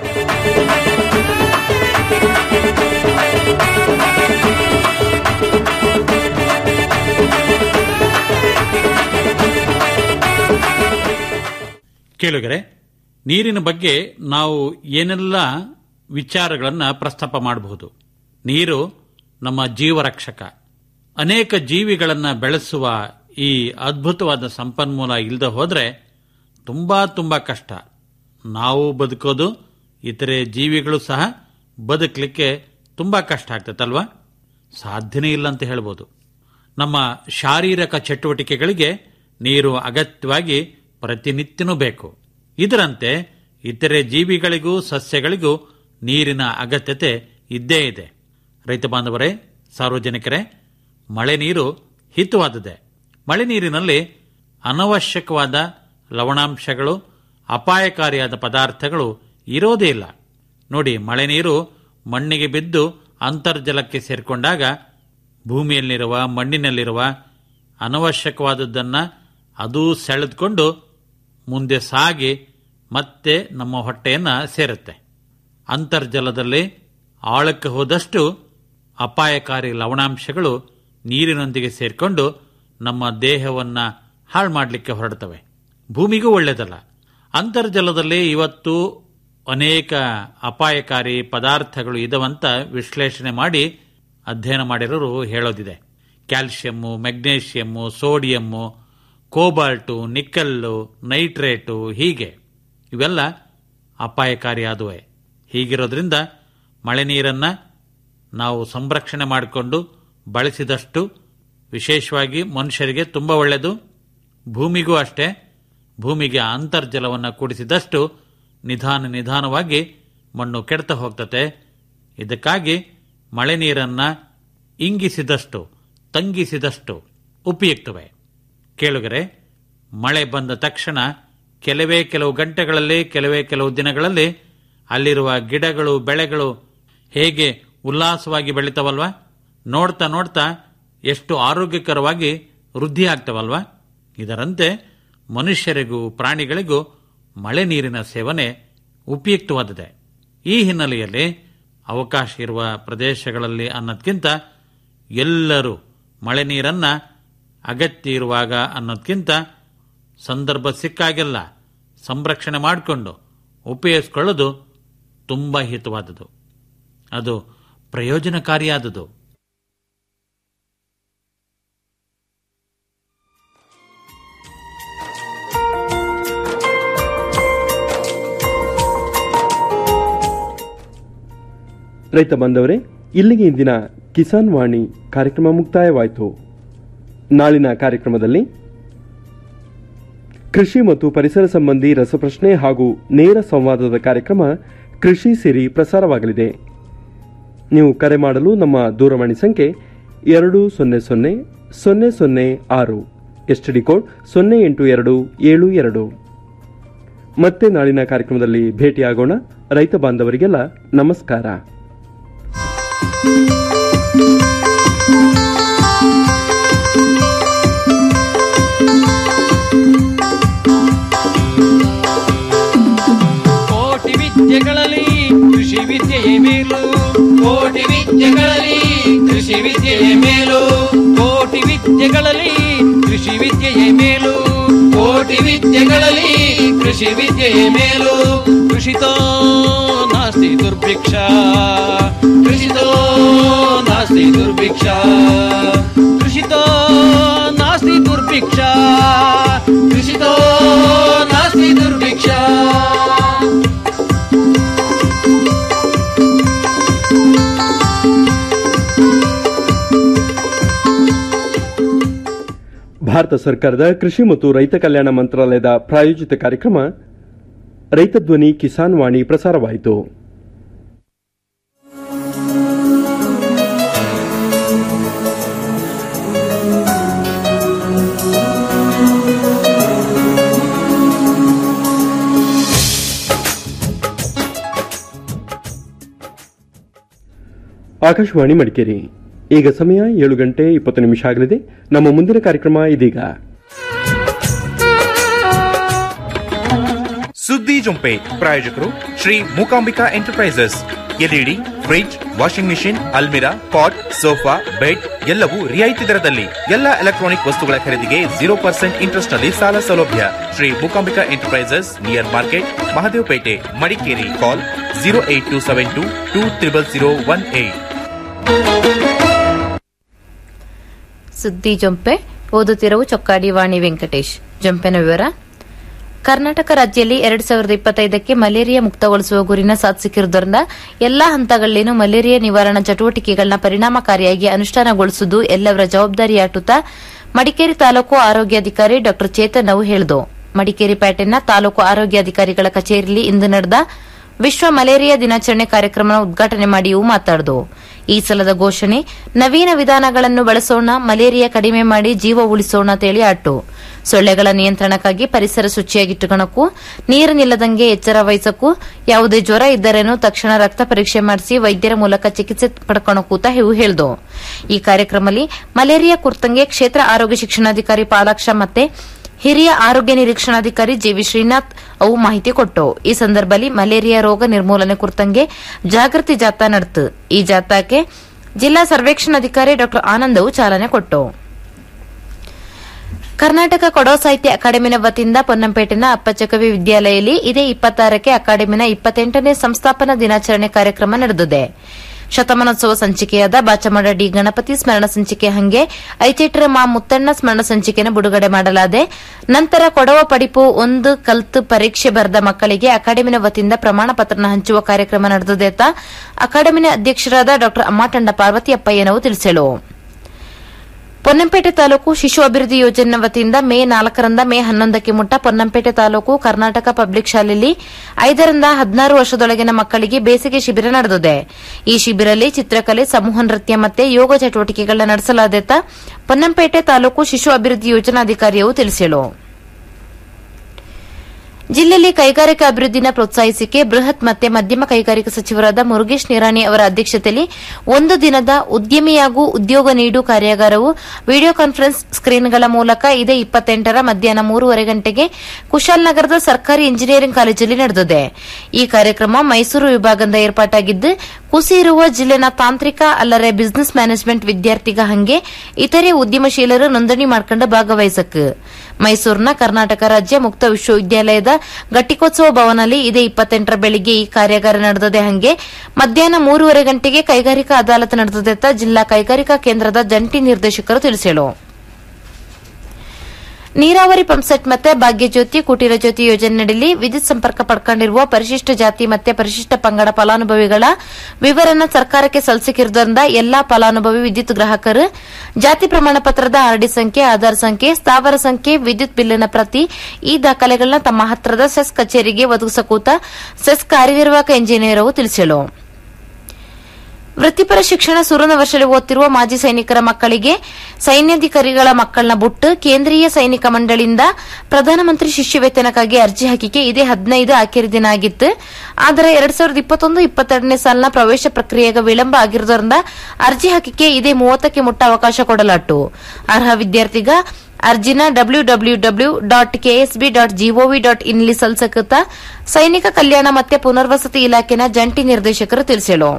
ಕೇಳುಗರೆ ನೀರಿನ ಬಗ್ಗೆ ನಾವು ಏನೆಲ್ಲ ವಿಚಾರಗಳನ್ನು ಪ್ರಸ್ತಾಪ ಮಾಡಬಹುದು ನೀರು ನಮ್ಮ ಜೀವರಕ್ಷಕ ಅನೇಕ ಜೀವಿಗಳನ್ನು ಬೆಳೆಸುವ ಈ ಅದ್ಭುತವಾದ ಸಂಪನ್ಮೂಲ ಇಲ್ಲದೆ ಹೋದರೆ ತುಂಬಾ ತುಂಬಾ ಕಷ್ಟ ನಾವು ಬದುಕೋದು ಇತರೆ ಜೀವಿಗಳು ಸಹ ಬದುಕಲಿಕ್ಕೆ ತುಂಬಾ ಕಷ್ಟ ಆಗ್ತದಲ್ವಾ ಸಾಧ್ಯನೇ ಇಲ್ಲ ಅಂತ ಹೇಳ್ಬೋದು ನಮ್ಮ ಶಾರೀರಿಕ ಚಟುವಟಿಕೆಗಳಿಗೆ ನೀರು ಅಗತ್ಯವಾಗಿ ಪ್ರತಿನಿತ್ಯನೂ ಬೇಕು ಇದರಂತೆ ಇತರೆ ಜೀವಿಗಳಿಗೂ ಸಸ್ಯಗಳಿಗೂ ನೀರಿನ ಅಗತ್ಯತೆ ಇದ್ದೇ ಇದೆ ರೈತ ಬಾಂಧವರೇ ಸಾರ್ವಜನಿಕರೇ ಮಳೆ ನೀರು ಹಿತವಾದದೆ ಮಳೆ ನೀರಿನಲ್ಲಿ ಅನವಶ್ಯಕವಾದ ಲವಣಾಂಶಗಳು ಅಪಾಯಕಾರಿಯಾದ ಪದಾರ್ಥಗಳು ಇರೋದೇ ಇಲ್ಲ ನೋಡಿ ಮಳೆ ನೀರು ಮಣ್ಣಿಗೆ ಬಿದ್ದು ಅಂತರ್ಜಲಕ್ಕೆ ಸೇರಿಕೊಂಡಾಗ ಭೂಮಿಯಲ್ಲಿರುವ ಮಣ್ಣಿನಲ್ಲಿರುವ ಅನವಶ್ಯಕವಾದದ್ದನ್ನು ಅದು ಸೆಳೆದುಕೊಂಡು ಮುಂದೆ ಸಾಗಿ ಮತ್ತೆ ನಮ್ಮ ಹೊಟ್ಟೆಯನ್ನು ಸೇರುತ್ತೆ ಅಂತರ್ಜಲದಲ್ಲಿ ಆಳಕ್ಕೆ ಹೋದಷ್ಟು ಅಪಾಯಕಾರಿ ಲವಣಾಂಶಗಳು ನೀರಿನೊಂದಿಗೆ ಸೇರಿಕೊಂಡು ನಮ್ಮ ದೇಹವನ್ನು ಹಾಳು ಮಾಡಲಿಕ್ಕೆ ಹೊರಡ್ತವೆ ಭೂಮಿಗೂ ಒಳ್ಳೆಯದಲ್ಲ ಅಂತರ್ಜಲದಲ್ಲಿ ಇವತ್ತು ಅನೇಕ ಅಪಾಯಕಾರಿ ಪದಾರ್ಥಗಳು ಇದವಂತ ವಿಶ್ಲೇಷಣೆ ಮಾಡಿ ಅಧ್ಯಯನ ಮಾಡಿರೋರು ಹೇಳೋದಿದೆ calcium magnesium sodium cobalt nickel nitrate ಹೀಗೆ ಇವೆಲ್ಲ ಅಪಾಯಕಾರಿಯಾದುವೆ ಹೀಗಿರೋದ್ರಿಂದ ಮಳೆ ನೀರನ್ನು ನಾವು ಸಂರಕ್ಷಣೆ ಮಾಡಿಕೊಂಡು ಬಳಸಿದಷ್ಟು ವಿಶೇಷವಾಗಿ ಮನುಷ್ಯರಿಗೆ ತುಂಬ ಒಳ್ಳೆಯದು ಭೂಮಿಗೂ ಅಷ್ಟೇ ಭೂಮಿಗೆ ಅಂತರ್ಜಲವನ್ನು ಕೂಡಿಸಿದಷ್ಟು ನಿಧಾನ ನಿಧಾನವಾಗಿ ಮಣ್ಣು ಕೆಡ್ತಾ ಹೋಗ್ತತೆ ಇದಕ್ಕಾಗಿ ಮಳೆ ನೀರನ್ನು ಇಂಗಿಸಿದಷ್ಟು ತಂಗಿಸಿದಷ್ಟು ಉಪಯುಕ್ತವೇ ಕೇಳುಗರೆ ಮಳೆ ಬಂದ ತಕ್ಷಣ ಕೆಲವೇ ಕೆಲವು ಗಂಟೆಗಳಲ್ಲಿ ಕೆಲವೇ ಕೆಲವು ದಿನಗಳಲ್ಲಿ ಅಲ್ಲಿರುವ ಗಿಡಗಳು ಬೆಳೆಗಳು ಹೇಗೆ ಉಲ್ಲಾಸವಾಗಿ ಬೆಳಿತಾವಲ್ವಾ ನೋಡ್ತಾ ನೋಡ್ತಾ ಎಷ್ಟು ಆರೋಗ್ಯಕರವಾಗಿ ವೃದ್ಧಿ ಆಗ್ತವಲ್ವಾ ಇದರಂತೆ ಮನುಷ್ಯರಿಗೂ ಪ್ರಾಣಿಗಳಿಗೂ ಮಳೆ ನೀರಿನ ಸೇವನೆ ಉಪಯುಕ್ತವಾದದೆ ಈ ಹಿನ್ನೆಲೆಯಲ್ಲಿ ಅವಕಾಶ ಇರುವ ಪ್ರದೇಶಗಳಲ್ಲಿ ಅನ್ನೋದ್ಕಿಂತ ಎಲ್ಲರೂ ಮಳೆ ನೀರನ್ನ ಅಗತ್ಯ ಇರುವಾಗ ಅನ್ನೋದ್ಕಿಂತ ಸಂದರ್ಭ ಸಿಕ್ಕಾಗೆಲ್ಲ ಸಂರಕ್ಷಣೆ ಮಾಡಿಕೊಂಡು ಉಪಯೋಗಿಸ್ಕೊಳ್ಳೋದು ತುಂಬ ಹಿತವಾದುದು ಅದು ಪ್ರಯೋಜನಕಾರಿಯಾದುದು ರೈತ ಬಾಂಧವರೇ ಇಲ್ಲಿಗೆ ಇಂದಿನ ಕಿಸಾನ್ ವಾಣಿ ಕಾರ್ಯಕ್ರಮ ಮುಕ್ತಾಯವಾಯಿತು ನಾಳಿನ ಕಾರ್ಯಕ್ರಮದಲ್ಲಿ ಕೃಷಿ ಮತ್ತು ಪರಿಸರ ಸಂಬಂಧಿ ರಸಪ್ರಶ್ನೆ ಹಾಗೂ ನೇರ ಸಂವಾದದ ಕಾರ್ಯಕ್ರಮ ಕೃಷಿ ಸಿರಿ ಪ್ರಸಾರವಾಗಲಿದೆ ನೀವು ಕರೆ ಮಾಡಲು ನಮ್ಮ ದೂರವಾಣಿ ಸಂಖ್ಯೆ ಎರಡು ಸೊನ್ನೆ ಸೊನ್ನೆ ಸೊನ್ನೆ ಸೊನ್ನೆ ಆರು ಎಸ್ ಡಿ ಕೋಡ್ ಸೊನ್ನೆ ಎಂಟು ಎರಡು ಏಳು ಎರಡು ಮತ್ತೆ ನಾಳಿನ ಕಾರ್ಯಕ್ರಮದಲ್ಲಿ ಭೇಟಿಯಾಗೋಣ ರೈತ ಬಾಂಧವರಿಗೆಲ್ಲ ನಮಸ್ಕಾರ ಕೋಟಿ ವಿದ್ಯೆಗಳಲ್ಲಿ ಕೃಷಿ ವಿದ್ಯೆಯೇ ಮೇಲು ಕೋಟಿ ವಿದ್ಯೆಗಳಲ್ಲಿ ಕೃಷಿ ವಿದ್ಯೆಯೇ ಮೇಲು ಕೋಟಿ ವಿದ್ಯೆಗಳಲ್ಲಿ ಕೃಷಿ ವಿದ್ಯೆಯೇ ಮೇಲು ಕೋಟಿ ವಿದ್ಯೆಗಳಲ್ಲಿ ಕೃಷಿ ವಿದ್ಯೆಯೇ ಮೇಲು ಕೃಷಿತೋ ನಾಸ್ತಿ ದುರ್ಭಿಕ್ಷ ಕೃಷಿತೋ ನಾಸ್ತಿ ದುರ್ಭಿಕ್ಷ ಕೃಷಿತೋ ನಾಸ್ತಿ ದುರ್ಭಿಕ್ಷ ಕೃಷಿತೋ ನಾಸ್ತಿ ದುರ್ಭಿಕ್ಷ ಭಾರತ ಸರ್ಕಾರದ ಕೃಷಿ ಮತ್ತು ರೈತ ಕಲ್ಯಾಣ ಮಂತ್ರಾಲಯದ ಪ್ರಾಯೋಜಿತ ಕಾರ್ಯಕ್ರಮ ರೈತ ಧ್ವನಿ ಕಿಸಾನ್ ವಾಣಿ ಪ್ರಸಾರವಾಯಿತು ಆಕಾಶವಾಣಿ ಮಡಿಕೇರಿ ಈಗ ಸಮಯ ಏಳು ಗಂಟೆ ಇಪ್ಪತ್ತು ನಿಮಿಷ ಆಗಲಿದೆ ನಮ್ಮ ಮುಂದಿನ ಕಾರ್ಯಕ್ರಮ ಇದೀಗ ಸುದ್ದಿ ಜೊಂಪೆ ಪ್ರಾಯೋಜಕರು Shri Mookambika enterprises LED fridge washing machine ಅಲ್ಮಿರಾ ಪಾಟ್ ಸೋಫಾ ಬೆಡ್ ಎಲ್ಲವೂ ರಿಯಾಯಿತಿ ದರದಲ್ಲಿ ಎಲ್ಲ ಎಲೆಕ್ಟ್ರಾನಿಕ್ ವಸ್ತುಗಳ ಖರೀದಿಗೆ ಜೀರೋ ಪರ್ಸೆಂಟ್ ಇಂಟ್ರೆಸ್ಟ್ ನಲ್ಲಿ ಸಾಲ ಸೌಲಭ್ಯ Shri Mookambika enterprises near market Mahadevpet Madikeri call zero eight two seven two two triple zero one eight ಸುದ್ದಿ ಜೊಂಪೆ ಓದುತ್ತಿರುವ ಚೊಕ್ಕಾಡಿ ವಾಣಿ ವೆಂಕಟೇಶ್ ಜೊಂಪೆನ ವಿವರ ಕರ್ನಾಟಕ ರಾಜ್ಯದಲ್ಲಿ ಎರಡ್ ಸಾವಿರದ ಇಪ್ಪತ್ತೈದಕ್ಕೆ ಮಲೇರಿಯಾ ಮುಕ್ತಗೊಳಿಸುವ ಗುರಿನ ಸಾಧಿಸಿರುವುದರಿಂದ ಎಲ್ಲಾ ಹಂತಗಳಲ್ಲಿನೂ ಮಲೇರಿಯಾ ನಿವಾರಣಾ ಚಟುವಟಿಕೆಗಳನ್ನ ಪರಿಣಾಮಕಾರಿಯಾಗಿ ಅನುಷ್ಠಾನಗೊಳಿಸುವುದು ಎಲ್ಲವರ ಜವಾಬ್ದಾರಿಯಾಟುತ್ತಾ ಮಡಿಕೇರಿ ತಾಲೂಕು ಆರೋಗ್ಯಾಧಿಕಾರಿ ಡಾ ಚೇತನ್ ಅವು ಹೇಳಿದು ಮಡಿಕೇರಿ ಪೇಟೆನ ತಾಲೂಕು ಆರೋಗ್ಯಾಧಿಕಾರಿಗಳ ಕಚೇರಿಯಲ್ಲಿ ಇಂದು ನಡೆದ ವಿಶ್ವ ಮಲೇರಿಯಾ ದಿನಾಚರಣೆ ಕಾರ್ಯಕ್ರಮ ಉದ್ಘಾಟನೆ ಮಾಡಿಯೂ ಮಾತಾಡಿದು ಈ ಸಲದ ಘೋಷಣೆ ನವೀನ ವಿಧಾನಗಳನ್ನು ಬಳಸೋಣ ಮಲೇರಿಯಾ ಕಡಿಮೆ ಮಾಡಿ ಜೀವ ಉಳಿಸೋಣ ತೇಳಿ ಆಟು ಸೊಳ್ಳೆಗಳ ನಿಯಂತ್ರಣಕ್ಕಾಗಿ ಪರಿಸರ ಶುಚಿಯಾಗಿಟ್ಟುಕೊಳ್ಳಕ್ಕೂ ನೀರು ನಿಲ್ಲದಂಗೆ ಎಚ್ಚರ ವಹಿಸಕ್ಕೂ ಯಾವುದೇ ಜ್ವರ ಇದ್ದರೇನು ತಕ್ಷಣ ರಕ್ತ ಪರೀಕ್ಷೆ ಮಾಡಿಸಿ ವೈದ್ಯರ ಮೂಲಕ ಚಿಕಿತ್ಸೆ ಪಡ್ಕೊಳಕೂತ ಇವು ಹೇಳ್ದು ಈ ಕಾರ್ಯಕ್ರಮದಲ್ಲಿ ಮಲೇರಿಯಾ ಕುರ್ತಂಗೆ ಕ್ಷೇತ್ರ ಆರೋಗ್ಯ ಶಿಕ್ಷಣಾಧಿಕಾರಿ ಪಾಲಾಕ್ಷ ಮತ್ತೆ ಹಿರಿಯ ಆರೋಗ್ಯ ನಿರೀಕ್ಷಣಾಧಿಕಾರಿ ಜೆವಿ ಶ್ರೀನಾಥ್ ಅವು ಮಾಹಿತಿ ಕೊಟ್ಟು ಈ ಸಂದರ್ಭದಲ್ಲಿ ಮಲೇರಿಯಾ ರೋಗ ನಿರ್ಮೂಲನೆ ಕುರಿತಂಗೆ ಜಾಗೃತಿ ಜಾಥಾ ನಡೆತು ಈ ಜಾಥಾಕ್ಕೆ ಜಿಲ್ಲಾ ಸರ್ವೇಕ್ಷಣಾಧಿಕಾರಿ ಡಾ ಆನಂದ್ ಅವು ಚಾಲನೆ ಕೊಟ್ಟು ಕರ್ನಾಟಕ ಕೊಡೋ ಸಾಹಿತ್ಯ ಅಕಾಡೆಮಿನ ವತಿಯಿಂದ ಪೊನ್ನಂಪೇಟೆನ ಅಪ್ಪಚಕವಿ ವಿದ್ಯಾಲಯದಲ್ಲಿ ಇದೇ ಇಪ್ಪತ್ತಾರಕ್ಕೆ ಅಕಾಡೆಮಿನ ಇಪ್ಪತ್ತೆಂಟನೇ ಸಂಸ್ಥಾಪನಾ ದಿನಾಚರಣೆ ಕಾರ್ಯಕ್ರಮ ನಡೆದಿದೆ ಶತಮಾನೋತ್ಸವ ಸಂಚಿಕೆಯಾದ ಬಾಚಮಡ ಡಿ ಗಣಪತಿ ಸ್ಮರಣ ಸಂಚಿಕೆ ಹಂಗೆ ಐಚೇಟ್ರ ಮಾ ಮುತ್ತಣ್ಣ ಸ್ಮರಣ ಸಂಚಿಕೆಯನ್ನು ಬಿಡುಗಡೆ ಮಾಡಲಾದೆ ನಂತರ ಕೊಡವ ಪಡಿಪು ಒಂದು ಕಲ್ತು ಪರೀಕ್ಷೆ ಬರೆದ ಮಕ್ಕಳಿಗೆ ಅಕಾಡೆಮಿನ ವತಿಯಿಂದ ಪ್ರಮಾಣ ಪತ್ರನ ಹಂಚುವ ಕಾರ್ಯಕ್ರಮ ನಡೆದಿದೆ ಅಂತ ಅಕಾಡೆಮಿನ ಅಧ್ಯಕ್ಷರಾದ ಡಾ ಅಮ್ಮಾಟಂಡ ಪಾರ್ವತಿ ಅಪ್ಪಯ್ಯನವು ತಿಳಿಸಲು ಪೊನ್ನಂಪೇಟೆ ತಾಲೂಕು ಶಿಶು ಅಭಿವೃದ್ಧಿ ಯೋಜನೆ ವತಿಯಿಂದ ಮೇ ನಾಲ್ಕರಿಂದ ಮೇ ಹನ್ನೊಂದಕ್ಕೆ ಮುಟ್ಟ ಪೊನ್ನಂಪೇಟೆ ತಾಲೂಕು ಕರ್ನಾಟಕ ಪಬ್ಲಿಕ್ ಶಾಲೆಯಲ್ಲಿ ಐದರಿಂದ ಹದಿನಾರು ವರ್ಷದೊಳಗಿನ ಮಕ್ಕಳಿಗೆ ಬೇಸಿಗೆ ಶಿಬಿರ ನಡೆದಿದೆ ಈ ಶಿಬಿರಲ್ಲಿ ಚಿತ್ರಕಲೆ ಸಮೂಹ ನೃತ್ಯ ಮತ್ತು ಯೋಗ ಚಟುವಟಿಕೆಗಳನ್ನ ನಡೆಸಲಾದ ಪೊನ್ನಂಪೇಟೆ ತಾಲೂಕು ಶಿಶು ಅಭಿವೃದ್ಧಿ ಯೋಜನಾಧಿಕಾರಿಯು ತಿಳಿಸಿದರು ಜಿಲ್ಲೆಯಲ್ಲಿ ಕೈಗಾರಿಕಾ ಅಭಿವೃದ್ಧಿನ ಪ್ರೋತ್ಸಾಹಿಸಿಕೆ ಬೃಹತ್ ಮತ್ತೆ ಮಧ್ಯಮ ಕೈಗಾರಿಕಾ ಸಚಿವರಾದ ಮುರುಗೇಶ್ ನಿರಾಣಿ ಅವರ ಅಧ್ಯಕ್ಷತೆಯಲ್ಲಿ ಒಂದು ದಿನದ ಉದ್ಯಮಿಯಾಗೂ ಉದ್ಯೋಗ ನೀಡು ಕಾರ್ಯಾಗಾರವು ವಿಡಿಯೋ ಕಾನ್ಫರೆನ್ಸ್ ಸ್ಕ್ರೀನ್ಗಳ ಮೂಲಕ ಇದೇ ಇಪ್ಪತ್ತೆಂಟರ ಮಧ್ಯಾಹ್ನ ಮೂರುವರೆ ಗಂಟೆಗೆ ಕುಶಾಲನಗರದ ಸರ್ಕಾರಿ ಇಂಜಿನಿಯರಿಂಗ್ ಕಾಲೇಜಲ್ಲಿ ನಡೆದಿದೆ ಈ ಕಾರ್ಯಕ್ರಮ ಮೈಸೂರು ವಿಭಾಗದಿಂದ ಏರ್ಪಾಟಾಗಿದ್ದು ಕುಸಿ ಇರುವ ಜಿಲ್ಲೆನ ತಾಂತ್ರಿಕ ಅಲ್ಲರೆ ಬಿಸಿನೆಸ್ ಮ್ಯಾನೇಜ್ಮೆಂಟ್ ವಿದ್ಯಾರ್ಥಿಗ ಹಂಗೆ ಇತರೆ ಉದ್ಯಮಶೀಲರು ನೋಂದಣಿ ಮಾಡ್ಕೊಂಡು ಭಾಗವಹಿಸಕ್ ಮೈಸೂರಿನ ಕರ್ನಾಟಕ ರಾಜ್ಯ ಮುಕ್ತ ವಿಶ್ವವಿದ್ಯಾಲಯದ ಘಟಿಕೋತ್ಸವ ಭವನಲ್ಲಿ ಇದೇ ಇಪ್ಪತ್ತೆಂಟರ ಬೆಳಿಗ್ಗೆ ಈ ಕಾರ್ಯಾಗಾರ ನಡೆದಿದೆ ಹಂಗೆ ಮಧ್ಯಾಹ್ನ ಮೂರುವರೆ ಗಂಟೆಗೆ ಕೈಗಾರಿಕಾ ಅದಾಲತ್ ನಡೆದಿದೆ ಅಂತ ಜಿಲ್ಲಾ ಕೈಗಾರಿಕಾ ಕೇಂದ್ರದ ಜಂಟಿ ನಿರ್ದೇಶಕರು ತಿಳಿಸಿದರು ನೀರಾವರಿ ಪಂಪ್ಸೆಟ್ ಮತ್ತೆ ಭಾಗ್ಯಜ್ಯೋತಿ ಕುಟೀರ ಜ್ಯೋತಿ ಯೋಜನೆಯಡಿಯಲ್ಲಿ ವಿದ್ಯುತ್ ಸಂಪರ್ಕ ಪಡ್ಕೊಂಡಿರುವ ಪರಿಶಿಷ್ಟ ಜಾತಿ ಮತ್ತೆ ಪರಿಶಿಷ್ಟ ಪಂಗಡ ಫಲಾನುಭವಿಗಳ ವಿವರನ್ನ ಸರ್ಕಾರಕ್ಕೆ ಸಲ್ಲಿಸಿರುವುದರಿಂದ ಎಲ್ಲಾ ಫಲಾನುಭವಿ ವಿದ್ಯುತ್ ಗ್ರಾಹಕರು ಜಾತಿ ಪ್ರಮಾಣ ಪತ್ರದ ಆರ್ಡಿ ಸಂಖ್ಯೆ ಆಧಾರ್ ಸಂಖ್ಯೆ ಸ್ಥಾವರ ಸಂಖ್ಯೆ ವಿದ್ಯುತ್ ಬಿಲ್ಲಿನ ಪ್ರತಿ ಈ ದಾಖಲೆಗಳನ್ನ ತಮ್ಮ ಹತ್ತಿರದ ಸೆಸ್ ಕಚೇರಿಗೆ ಒದಗಿಸಕೂತ ಸೆಸ್ ಕಾರ್ಯನಿರ್ವಾಹಕ ಇಂಜಿನಿಯರ್ ತಿಳಿಸಲು ವೃತ್ತಿಪರ ಶಿಕ್ಷಣ ಸುರುನ ವರ್ಷದಲ್ಲಿ ಓದ್ತಿರುವ ಮಾಜಿ ಸೈನಿಕರ ಮಕ್ಕಳಿಗೆ ಸೈನ್ಯಾಧಿಕಾರಿಗಳ ಮಕ್ಕಳನ್ನ ಬಿಟ್ಟು ಕೇಂದ್ರೀಯ ಸೈನಿಕ ಮಂಡಳಿಯಿಂದ ಪ್ರಧಾನಮಂತ್ರಿ ಶಿಷ್ಯ ವೇತನಕ್ಕಾಗಿ ಅರ್ಜಿ ಹಾಕಿಕೆ ಇದೇ ಹದಿನೈದು ಆಖರಿ ದಿನ ಆಗಿತ್ತು ಆದರೆ ಎರಡ್ ಸಾವಿರದ ಇಪ್ಪತ್ತೊಂದು ಇಪ್ಪತ್ತೆರಡನೇ ಸಾಲಿನ ಪ್ರವೇಶ ಪ್ರಕ್ರಿಯೆಗೆ ವಿಳಂಬ ಆಗಿರುವುದರಿಂದ ಅರ್ಜಿ ಹಾಕಿಕೆ ಇದೇ ಮೂವತ್ತಕ್ಕೆ ಮುಟ್ಟ ಅವಕಾಶ ಕೊಡಲಾಟು ಅರ್ಹ ವಿದ್ಯಾರ್ಥಿಗ ಅರ್ಜಿನ W W W dot KSB dot GOV dot ಇನ್ಲಿ ಸಲ್ಲಿಸಕುತ್ತ ಸೈನಿಕ ಕಲ್ಯಾಣ ಮತ್ತೆ ಪುನರ್ವಸತಿ ಇಲಾಖೆನ ಜಂಟಿ ನಿರ್ದೇಶಕರು ತಿಳಿಸಲು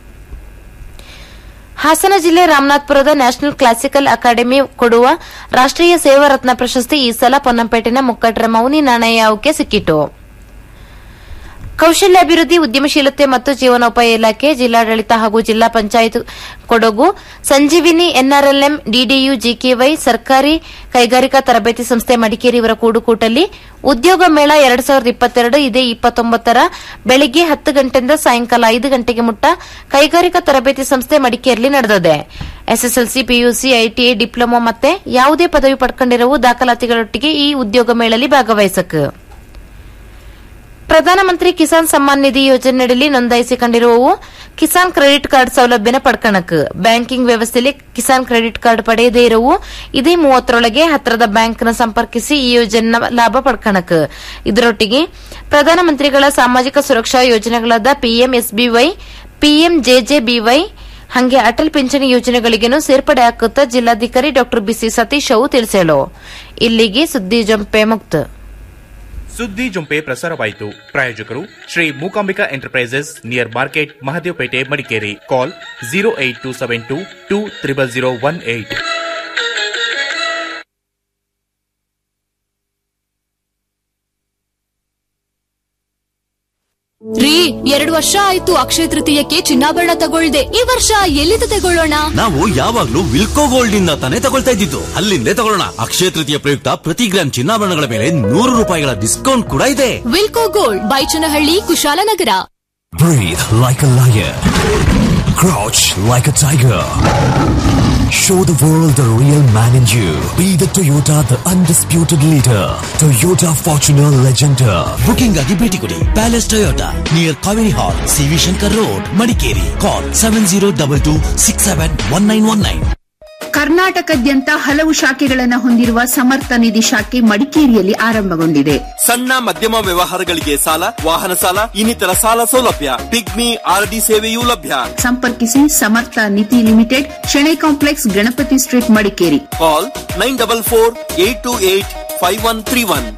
ಹಾಸನ ಜಿಲ್ಲೆ ರಾಮನಾಥ್ಪುರದ ನ್ಯಾಷನಲ್ ಕ್ಲಾಸಿಕಲ್ ಅಕಾಡೆಮಿ ಕೊಡುವ ರಾಷ್ಟೀಯ ಸೇವಾ ರತ್ನ ಪ್ರಶಸ್ತಿ ಈ ಸಲ ಪೊನ್ನಂಪೇಟೆನ ಮುಕ್ಕಟ್ರ ಮೌನಿ ನಾಣಯ್ಯಕ್ಕೆ ಸಿಕ್ಕಿತು ಕೌಶಲ್ಯಾಭಿವೃದ್ಧಿ ಉದ್ಯಮಶೀಲತೆ ಮತ್ತು ಜೀವನೋಪಾಯ ಇಲಾಖೆ ಜಿಲ್ಲಾಡಳಿತ ಹಾಗೂ ಜಿಲ್ಲಾ panchayat Kodagu Sanjeevini NRLM DDU GKY ಸರ್ಕಾರಿ ಕೈಗಾರಿಕಾ ತರಬೇತಿ ಸಂಸ್ಥೆ ಮಡಿಕೇರಿ ಇವರ ಕೂಡುಕೂಟಲ್ಲಿ ಉದ್ಯೋಗ ಮೇಳ ಎರಡ್ ಸಾವಿರದ ಇಪ್ಪತ್ತೆರಡು ಇದೇ ಇಪ್ಪತ್ತೊಂಬತ್ತರ ಬೆಳಿಗ್ಗೆ ಹತ್ತು ಗಂಟೆಯಿಂದ ಸಾಯಂಕಾಲ ಐದು ಗಂಟೆಗೆ ಮುಟ್ಟ ಕೈಗಾರಿಕಾ ತರಬೇತಿ ಸಂಸ್ಥೆ ಮಡಿಕೇರಿಯಲ್ಲಿ ನಡೆದಿದೆ ಎಸ್ಎಸ್ಎಲ್ಸಿ ಪಿಯುಸಿ ಐಟಿಐ ಡಿಪ್ಲೊಮಾ ಮತ್ತೆ ಯಾವುದೇ ಪದವಿ ಪಡ್ಕೊಂಡಿರುವ ದಾಖಲಾತಿಗಳೊಟ್ಟಿಗೆ ಈ ಉದ್ಯೋಗ ಮೇಳಲ್ಲಿ ಭಾಗವಹಿಸಕ್ ಪ್ರಧಾನಮಂತ್ರಿ ಕಿಸಾನ್ ಸಮ್ಮಾನ್ ನಿಧಿ ಯೋಜನೆಯಡಿ ನೋಂದಾಯಿಸಿಕೊಂಡಿರುವವು ಕಿಸಾನ್ ಕ್ರೆಡಿಟ್ ಕಾರ್ಡ್ ಸೌಲಭ್ಯನ ಪಡ್ಕಣಕ್ ಬ್ಯಾಂಕಿಂಗ್ ವ್ಯವಸ್ಥೆಯಲ್ಲಿ ಕಿಸಾನ್ ಕ್ರೆಡಿಟ್ ಕಾರ್ಡ್ ಪಡೆಯದೇ ಇರುವು ಇದೇ ಮೂವತ್ತರೊಳಗೆ ಹತ್ತಿರದ ಬ್ಯಾಂಕ್ನ ಸಂಪರ್ಕಿಸಿ ಈ ಯೋಜನೆ ಲಾಭ ಪಡ್ಕಣಕ್ ಇದರೊಟ್ಟಿಗೆ ಪ್ರಧಾನಮಂತ್ರಿಗಳ ಸಾಮಾಜಿಕ ಸುರಕ್ಷಾ ಯೋಜನೆಗಳಾದ ಪಿಎಂಎಸ್ಬಿವೈ ಪಿಎಂಜೆಜೆಬಿವೈ ಹಂಗೆ ಅಟಲ್ ಪಿಂಚಣಿ ಯೋಜನೆಗಳಿಗೇನು ಸೇರ್ಪಡೆ ಹಾಕುತ್ತಾ ಜಿಲ್ಲಾಧಿಕಾರಿ ಡಾ ಬಿಸಿ ಸತೀಶ್ ಅವು ತಿಳಿಸಲು ಇಲ್ಲಿಗೆ ಸುದ್ದಿ ಜಂಪೆ ಮುಕ್ತ ಸುದ್ದಿ ಜುಂಪೆ ಪ್ರಸಾರವಾಯಿತು ಪ್ರಾಯೋಜಕರು Shri Mookambika enterprises near market Mahadevpet Madikeri call zero eight two seven two two triple zero one eight ರೀ ಎರಡು ವರ್ಷ ಆಯ್ತು ಅಕ್ಷಯ ತೃತೀಯಕ್ಕೆ ಚಿನ್ನಾಭರಣ ತಗೊಳ್ದೆ ಈ ವರ್ಷ ಎಲ್ಲಿಂದ ತಗೊಳ್ಳೋಣ ನಾವು ಯಾವಾಗ್ಲೂ ವಿಲ್ಕೋ ಗೋಲ್ಡ್ ಇಂದ ತಾನೇ ತಗೊಳ್ತಾ ಇದ್ದಿದ್ದು ಅಲ್ಲಿಂದೇ ತಗೊಳ್ಳೋಣ ಅಕ್ಷಯ ತೃತೀಯ ಪ್ರಯುಕ್ತ ಪ್ರತಿ ಗ್ರಾಮ್ ಚಿನ್ನಾಭರಣಗಳ ಮೇಲೆ ನೂರು ರೂಪಾಯಿಗಳ ಡಿಸ್ಕೌಂಟ್ ಕೂಡ ಇದೆ Wilco gold Baichanahalli Kushalnagar Breathe like a lion. Crouch like a tiger. Show the world the real man in you. Be the Toyota, the undisputed leader. Toyota Fortuner Legender. Booking ಆಗಿ ಭೇಟಿ ಕೊಡಿ palace Toyota near Kaveri hall CV Shankar road Madikeri call seven zero double two six seven one nine one nine ಕರ್ನಾಟಕದ್ಯಂತ ಹಲವು ಶಾಖೆಗಳನ್ನು ಹೊಂದಿರುವ ಸಮರ್ಥ ನಿಧಿ ಶಾಖೆ ಮಡಿಕೇರಿಯಲ್ಲಿ ಆರಂಭಗೊಂಡಿದೆ ಸಣ್ಣ ಮಧ್ಯಮ ವ್ಯವಹಾರಗಳಿಗೆ ಸಾಲ ವಾಹನ ಸಾಲ ಇನ್ನಿತರ ಸಾಲ ಸೌಲಭ್ಯ ಪಿಗ್ಮಿ ಆರ್ಡಿ ಸೇವೆಯೂ ಲಭ್ಯ ಸಂಪರ್ಕಿಸಿ Samarth Nidhi limited Shenoy complex Ganapati street Madikeri call nine double four eight two eight five one three one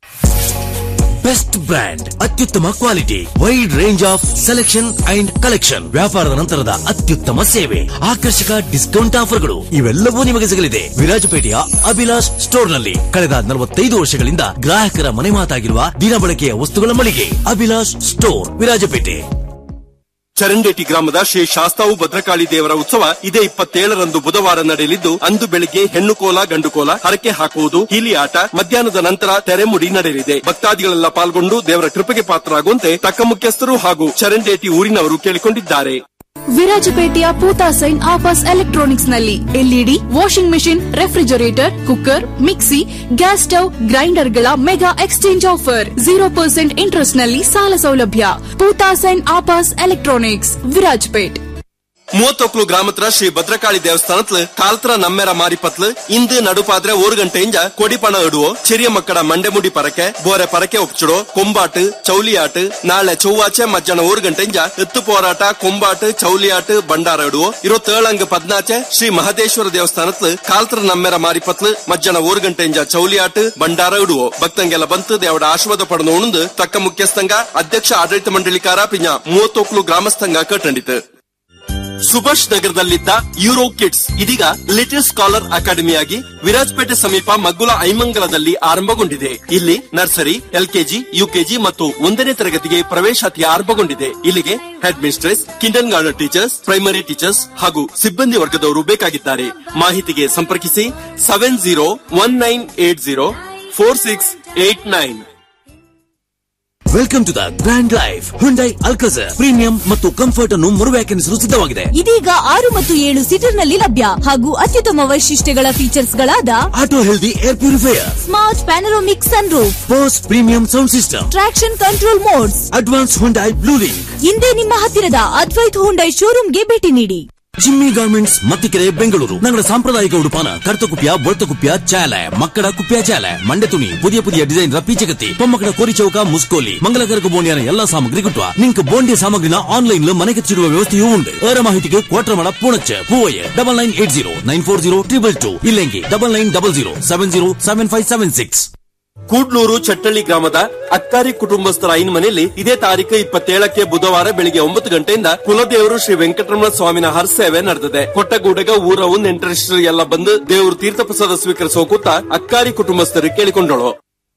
best brand ಅತ್ಯುತ್ತಮ quality wide range of selection and collection ವ್ಯಾಪಾರದ ನಂತರದ ಅತ್ಯುತ್ತಮ ಸೇವೆ ಆಕರ್ಷಕ ಡಿಸ್ಕೌಂಟ್ ಆಫರ್ಗಳು ಇವೆಲ್ಲವೂ ನಿಮಗೆ ಸಿಗಲಿದೆ ವಿರಾಜಪೇಟೆಯ ಅಭಿಲಾಷ್ ಸ್ಟೋರ್ ನಲ್ಲಿ ಕಳೆದ ನಲವತ್ತೈದು ವರ್ಷಗಳಿಂದ ಗ್ರಾಹಕರ ಮನೆ ಮಾತಾಗಿರುವ ದಿನಬಳಕೆಯ ವಸ್ತುಗಳ ಮಳಿಗೆ ಅಭಿಲಾಷ್ ಸ್ಟೋರ್ ವಿರಾಜಪೇಟೆ ಚರಂಡೇಟಿ ಗ್ರಾಮದ ಶ್ರೀ ಶಾಸ್ತಾವು ಭದ್ರಕಾಳಿ ದೇವರ ಉತ್ಸವ ಇದೇ ಇಪ್ಪತ್ತೇಳರಂದು ಬುಧವಾರ ನಡೆಯಲಿದ್ದು ಅಂದು ಬೆಳಿಗ್ಗೆ ಹೆಣ್ಣು ಕೋಲ ಗಂಡು ಕೋಲ ಹರಕೆ ಹಾಕುವುದು ಹೀಲಿ ಆಟ ಮಧ್ಯಾಹ್ನದ ನಂತರ ತೆರೆಮುಡಿ ನಡೆಯಲಿದೆ ಭಕ್ತಾದಿಗಳೆಲ್ಲ ಪಾಲ್ಗೊಂಡು ದೇವರ ಕೃಪೆಗೆ ಪಾತ್ರರಾಗುವಂತೆ ತಕ್ಕ ಮುಖ್ಯಸ್ಥರು ಹಾಗೂ ಚರಂಡೇಟಿ ಊರಿನವರು ಕೇಳಿಕೊಂಡಿದ್ದಾರೆ ವಿರಾಜಪೇಟೆಯ ಪೂತಾ ಸೈನ್ ಆಫರ್ಸ್ ಎಲೆಕ್ಟ್ರಾನಿಕ್ಸ್ ನಲ್ಲಿ LED washing machine refrigerator cooker mixie gas stove ಗ್ರೈಂಡರ್ಗಳ mega exchange offer zero percent interest ನಲ್ಲಿ ಸಾಲ ಸೌಲಭ್ಯ Pootha sign offers electronics Virajpet ಮೂವತ್ತೊಕ್ಲು ಗ್ರಾಮತ್ರ ಶ್ರೀ ಭದ್ರಕಾಳಿ ದೇವಸ್ಥಾನತ್ಲು ಕಾಲ್ತ್ರ ನಮ್ಮೆರ ಮಾರಿಪತ್ಲು ಇಂದು ನಡುಪಾದ್ರೆ ஒரு ಗಂಟೆಯಿಂದ ಕೊಡಿಪಣ ಇಡುವೋ ಚಿರಿಯ ಮಕ್ಕಳ ಮಂಡೆಮುಡಿ ಪರಕೆ ಬೋರೆ ಪರಕೆ ಒಪ್ಚಿಡೋ ಕೊಂಬಾಟು ಚೌಲಿಯಾಟು ನಾಳೆ ಚೌವಾಚೆ ಮಧ್ಯಾಹ್ನ ஒரு ಗಂಟೆಯಿಂದ ಎತ್ತು ಹೋರಾಟ ಕೊಂಬಾಟು ಚೌಲಿಯಾಟು ಬಂಡಾರ ಇಡುವೋ ಇರೋ ತೇಳಂಗ ಪದ್ನಾಚೆ ಶ್ರೀ ಮಹದೇಶ್ವರ ದೇವಸ್ಥಾನತ್ಲು ಕಾಲ್ತ್ರ ನಮ್ಮೆರ ಮಾರಿಪತ್ಲು ಮಧ್ಯಾಹ್ನ ஒரு ಗಂಟೆಯಿಂದ ಚೌಲಿಯಾಟು ಬಂಡಾರ ಇಡುವೋ ಭಕ್ತಂಗೆಲ್ಲ ಬಂತು ದೇವರ ಆಶೀರ್ವಾದ ಪಡೆದು ಉಣಂದು ತಕ್ಕ ಮುಖ್ಯಸ್ಥಂಗ ಅಧ್ಯಕ್ಷ ಆಡಳಿತ ಮಂಡಳಿಕಾರ ಪಿಂಜ ಮೂವತ್ತೊಕ್ಲು ಗ್ರಾಮಸ್ಥಂಗ ಕಟ್ಟಂಡಿತು ಸುಭಾಷ್ ನಗರದಲ್ಲಿದ್ದ ಯೂರೋ ಕಿಡ್ಸ್ ಇದೀಗ ಲಿಟಲ್ ಸ್ಕಾಲರ್ ಅಕಾಡೆಮಿಯಾಗಿ ವಿರಾಜಪೇಟೆ ಸಮೀಪ ಮಗ್ಗುಲ ಐಮಂಗಲದಲ್ಲಿ ಆರಂಭಗೊಂಡಿದೆ ಇಲ್ಲಿ ನರ್ಸರಿ ಎಲ್ಕೆಜಿ ಯುಕೆಜಿ ಮತ್ತು ಒಂದನೇ ತರಗತಿಗೆ ಪ್ರವೇಶಾತಿ ಆರಂಭಗೊಂಡಿದೆ ಇಲ್ಲಿಗೆ head mistress kindergarten teachers primary teachers ಹಾಗೂ ಸಿಬ್ಬಂದಿ ವರ್ಗದವರು ಬೇಕಾಗಿದ್ದಾರೆ ಮಾಹಿತಿಗೆ ಸಂಪರ್ಕಿಸಿ seven zero one nine eight zero four six eight nine welcome to the grand life Hyundai Alcazar premium ಮತ್ತು ಕಂಫರ್ಟ್ ಅನ್ನು ಮರುವ್ಯಾಖ್ಯಾನಿಸಲು ಸಿದ್ಧವಾಗಿದೆ ಇದೀಗ ಆರು ಮತ್ತು ಏಳು ಸೀಟರ್ ನಲ್ಲಿ ಲಭ್ಯ ಹಾಗೂ ಅತ್ಯುತ್ತಮ ವೈಶಿಷ್ಟ್ಯಗಳ ಫೀಚರ್ಸ್ ಗಳಾದ auto healthy air purifier smart panoramic sunroof Bose premium sound system traction control modes advance Hyundai blue link ಹಿಂದೆ ನಿಮ್ಮ ಹತ್ತಿರದ ಅದ್ವೈತ್ ಹುಂಡೈ ಶೋರೂಮ್ಗೆ ಭೇಟಿ ನೀಡಿ ಜಿಮ್ಮಿ ಗಾರ್ಮೆಂಟ್ಸ್ ಮತ್ತಿಕೆರೆ ಬೆಂಗಳೂರು ನಗರ ಸಾಂಪ್ರದಾಯಿಕ ಉಡುಪಾನ ಕರ್ತಕುಪ್ಯ ಬೊಳ್ತಕುಪ್ಯ ಚಾಲೆ ಮಕ್ಕಳ ಕುಪ್ಯ ಚಾಲೆ ಮಂಡೆ ತುಣಿ ಪುದಿಯ ಪುದಿಯ ಡಿಸೈನ್ ಪೀಚಗತ್ತಿ ಪೊಮ್ಮಕ್ಕಳ ಕೋರಿ ಚೌಕ ಮುಸ್ಕೋಲಿ ಮಂಗಲಕರಕ ಬೋಂಡಿಯನ ಎಲ್ಲಾ ಸಾಮಗ್ರಿ ಗಿಟ್ಟುವ ನಿಂಕ್ ಬೋಂಡಿಯ ಸಾಮಗ್ರಿನ ಆನ್ಲೈನ್ ಮನೆಗೆ ಚಿಡುವ ವ್ಯವಸ್ಥೆಯೂ ಉಂಟು ಅವರ ಮಾಹಿತಿಗೆ Kotramala Poonacha Poovaiah double nine eight zero nine four zero triple two ಇಲ್ಲೆಂಗಿ double nine double zero seven zero seven five seven six Kudlur Chettalli ಗ್ರಾಮದ ಅಕ್ಕಾರಿ ಕುಟುಂಬಸ್ಥರ ಐನ್ ಮನೆಯಲ್ಲಿ ಇದೇ ತಾರೀಕು ಇಪ್ಪತ್ತೇಳಕ್ಕೆ ಬುಧವಾರ ಬೆಳಿಗ್ಗೆ ಒಂಬತ್ತು ಗಂಟೆಯಿಂದ ಕುಲದೇವರು ಶ್ರೀ ವೆಂಕಟರಮಣ ಸ್ವಾಮಿನ ಹರಸೇವೆ ನಡೆದಿದೆ ಕೊಟ್ಟಗೂಡಗ ಊರವು ನೆಂಟರಿಷ್ಟರು ಎಲ್ಲ ಬಂದು ದೇವರು ತೀರ್ಥ ಪ್ರಸಾದ ಸ್ವೀಕರಿಸುವ ಕೂತ ಅಕ್ಕಾರಿ ಕುಟುಂಬಸ್ಥರು ಕೇಳಿಕೊಂಡಳು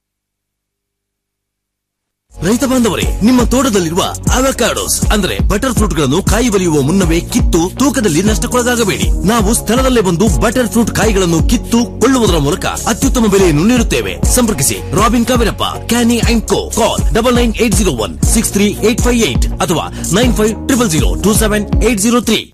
ರೈತ ಬಾಂಧವರೇ ನಿಮ್ಮ ತೋಟದಲ್ಲಿರುವ ಅವಕಾಡೋಸ್ ಅಂದ್ರೆ ಬಟರ್ ಫ್ರೂಟ್ ಗಳನ್ನು ಕಾಯಿ ಬಲಿಯುವ ಮುನ್ನವೇ ಕಿತ್ತು ತೂಕದಲ್ಲಿ ನಷ್ಟಕ್ಕೊಳಗಾಗಬೇಡಿ ನಾವು ಸ್ಥಳದಲ್ಲೇ ಬಂದು ಬಟರ್ ಫ್ರೂಟ್ ಕಾಯಿಗಳನ್ನು ಕಿತ್ತು ಕೊಳ್ಳುವುದರ ಮೂಲಕ ಅತ್ಯುತ್ತಮ ಬೆಲೆಯನ್ನು ನೀಡುತ್ತೇವೆ ಸಂಪರ್ಕಿಸಿ Robin Kaverappa Canny and co call double nine eight zero one six three eight five eight ಅಥವಾ nine five triple zero two seven eight zero three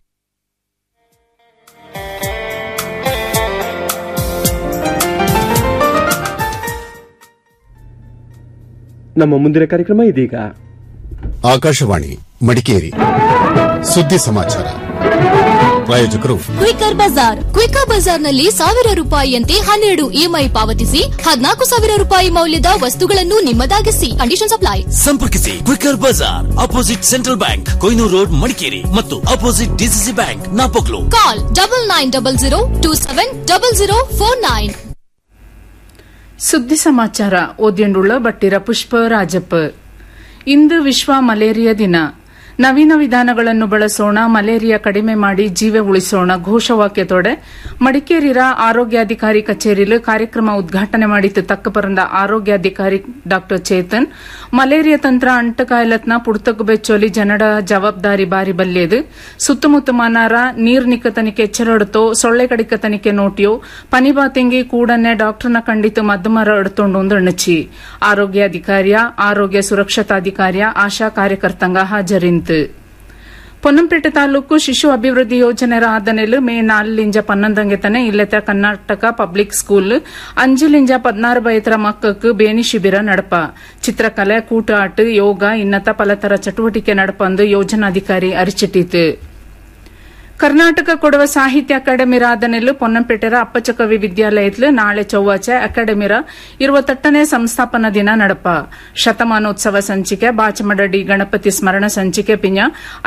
ನಮ್ಮ ಮುಂದಿನ ಕಾರ್ಯಕ್ರಮ ಇದೀಗ ಆಕಾಶವಾಣಿ ಮಡಿಕೇರಿ ಸುದ್ದಿ ಸಮಾಚಾರ ಪ್ರಾಯೋಜಕರು ಕ್ವಿಕರ್ ಬಜಾರ್ ಕ್ವಿಕರ್ ಬಜಾರ್ನಲ್ಲಿ ಸಾವಿರ ರೂಪಾಯಿಯಂತೆ ಹನ್ನೆರಡು ಇಎಂಐ ಪಾವತಿಸಿ ಹದಿನಾಲ್ಕು ಸಾವಿರ ರೂಪಾಯಿ ಮೌಲ್ಯದ ವಸ್ತುಗಳನ್ನು ನಿಮ್ಮದಾಗಿಸಿ ಕಂಡೀಷನ್ ಅಪ್ಲೈ ಸಂಪರ್ಕಿಸಿ Quicker Bazaar opposite central bank Koinur road Madikeri ಮತ್ತು opposite DCC bank Napoklu call double nine double zero two seven double zero four nine ಸುದ್ದಿ ಸಮಾಚಾರ ಓದ್ಯಂಡುಳ್ಳ ಬಟ್ಟಿರ ಪುಷ್ಪ ರಾಜಪ್ಪ ಇಂದು ವಿಶ್ವ ಮಲೇರಿಯಾ ದಿನ ನವೀನ ವಿಧಾನಗಳನ್ನು ಬಳಸೋಣ ಮಲೇರಿಯಾ ಕಡಿಮೆ ಮಾಡಿ ಜೀವ ಉಳಿಸೋಣ ಘೋಷವಾಕ್ಯತೋಡೆ ಮಡಿಕೇರಿರ ಆರೋಗ್ಯಾಧಿಕಾರಿ ಕಚೇರಿಲು ಕಾರ್ಯಕ್ರಮ ಉದ್ಘಾಟನೆ ಮಾಡಿತ್ತು ತಕ್ಕ ಪರಂದ ಆರೋಗ್ಯಾಧಿಕಾರಿ ಡಾ ಚೇತನ್ ಮಲೇರಿಯಾ ತಂತ್ರ ಅಂಟಕಾಯಲತ್ನ ಪುಡ್ತಕು ಬೆಚ್ಚೋಲಿ ಜನಡ ಜವಾಬ್ದಾರಿ ಬಾರಿ ಬಲ್ಲೇದು ಸುತ್ತಮುತ್ತ ಮನಾರ ನೀರ್ ನಿಕ್ಕತನಿಕೆ ಎಚ್ಚರಡ್ತೋ ಸೊಳ್ಳೆ ಕಡಿಕತನಿಕೆ ನೋಟಿಯೋ ಪನಿಬಾತಿಂಗಿ ಕೂಡನೆ ಡಾಕ್ಟರ್ನ ಕಂಡಿತು ಮದ್ದಮರ ಎಡ್ತೊಂಡು ಎಣ್ಣಚಿ ಆರೋಗ್ಯಾಧಿಕಾರಿಯ ಆರೋಗ್ಯ ಸುರಕ್ಷತಾಧಿಕಾರಿಯ ಆಶಾ ಕಾರ್ಯಕರ್ತಂಗ ಹಾಜರಿಂತು ಪೊನ್ನಂಪೇಟೆ ತಾಲೂಕು ಶಿಶು ಅಭಿವೃದ್ಧಿ ಯೋಜನೆ ಆದನೆಲು ಮೇ ನಾಲಿಂಜ ಪನ್ನೊಂದಂಗೆ ತನೆ ಇಲ್ಲತ ಕರ್ನಾಟಕ ಪಬ್ಲಿಕ್ ಸ್ಕೂಲ್ ಅಂಜಿಲಿಂಜ ಪದ್ನಾರು ಬೈತರ ಮಕ್ಕಕ್ಕೆ ಬೇನಿ ಶಿಬಿರ ನಡಪ ಚಿತ್ರಕಲೆ ಕೂಟಾಟ ಯೋಗ ಇನ್ನತ ಪಲತರ ಚಟುವಟಿಕೆ ನಡಪಂದು ಯೋಜನಾಧಿಕಾರಿ ಅರಿಚಿಟ್ಟಿತು ಕರ್ನಾಟಕ ಕೊಡವ ಸಾಹಿತ್ಯ ಅಕಾಡೆಮಿ ರಾಧನೆಲು ಪೊನ್ನಂಪೇಟೆರ ಅಪ್ಪಚಕವಿ ವಿದ್ಯಾಲಯತ್ಲು ನಾಳೆ ಚೊವ್ವಾಚೆ ಅಕಾಡೆಮಿರ ಇರುವತ್ತಟ್ಟನೇ ಸಂಸ್ಥಾಪನಾ ದಿನ ನಡಪ ಶತಮಾನೋತ್ಸವ ಸಂಚಿಕೆ ಬಾಚಮಡಡಿ ಗಣಪತಿ ಸ್ಮರಣ ಸಂಚಿಕೆ ಪಿಂಜ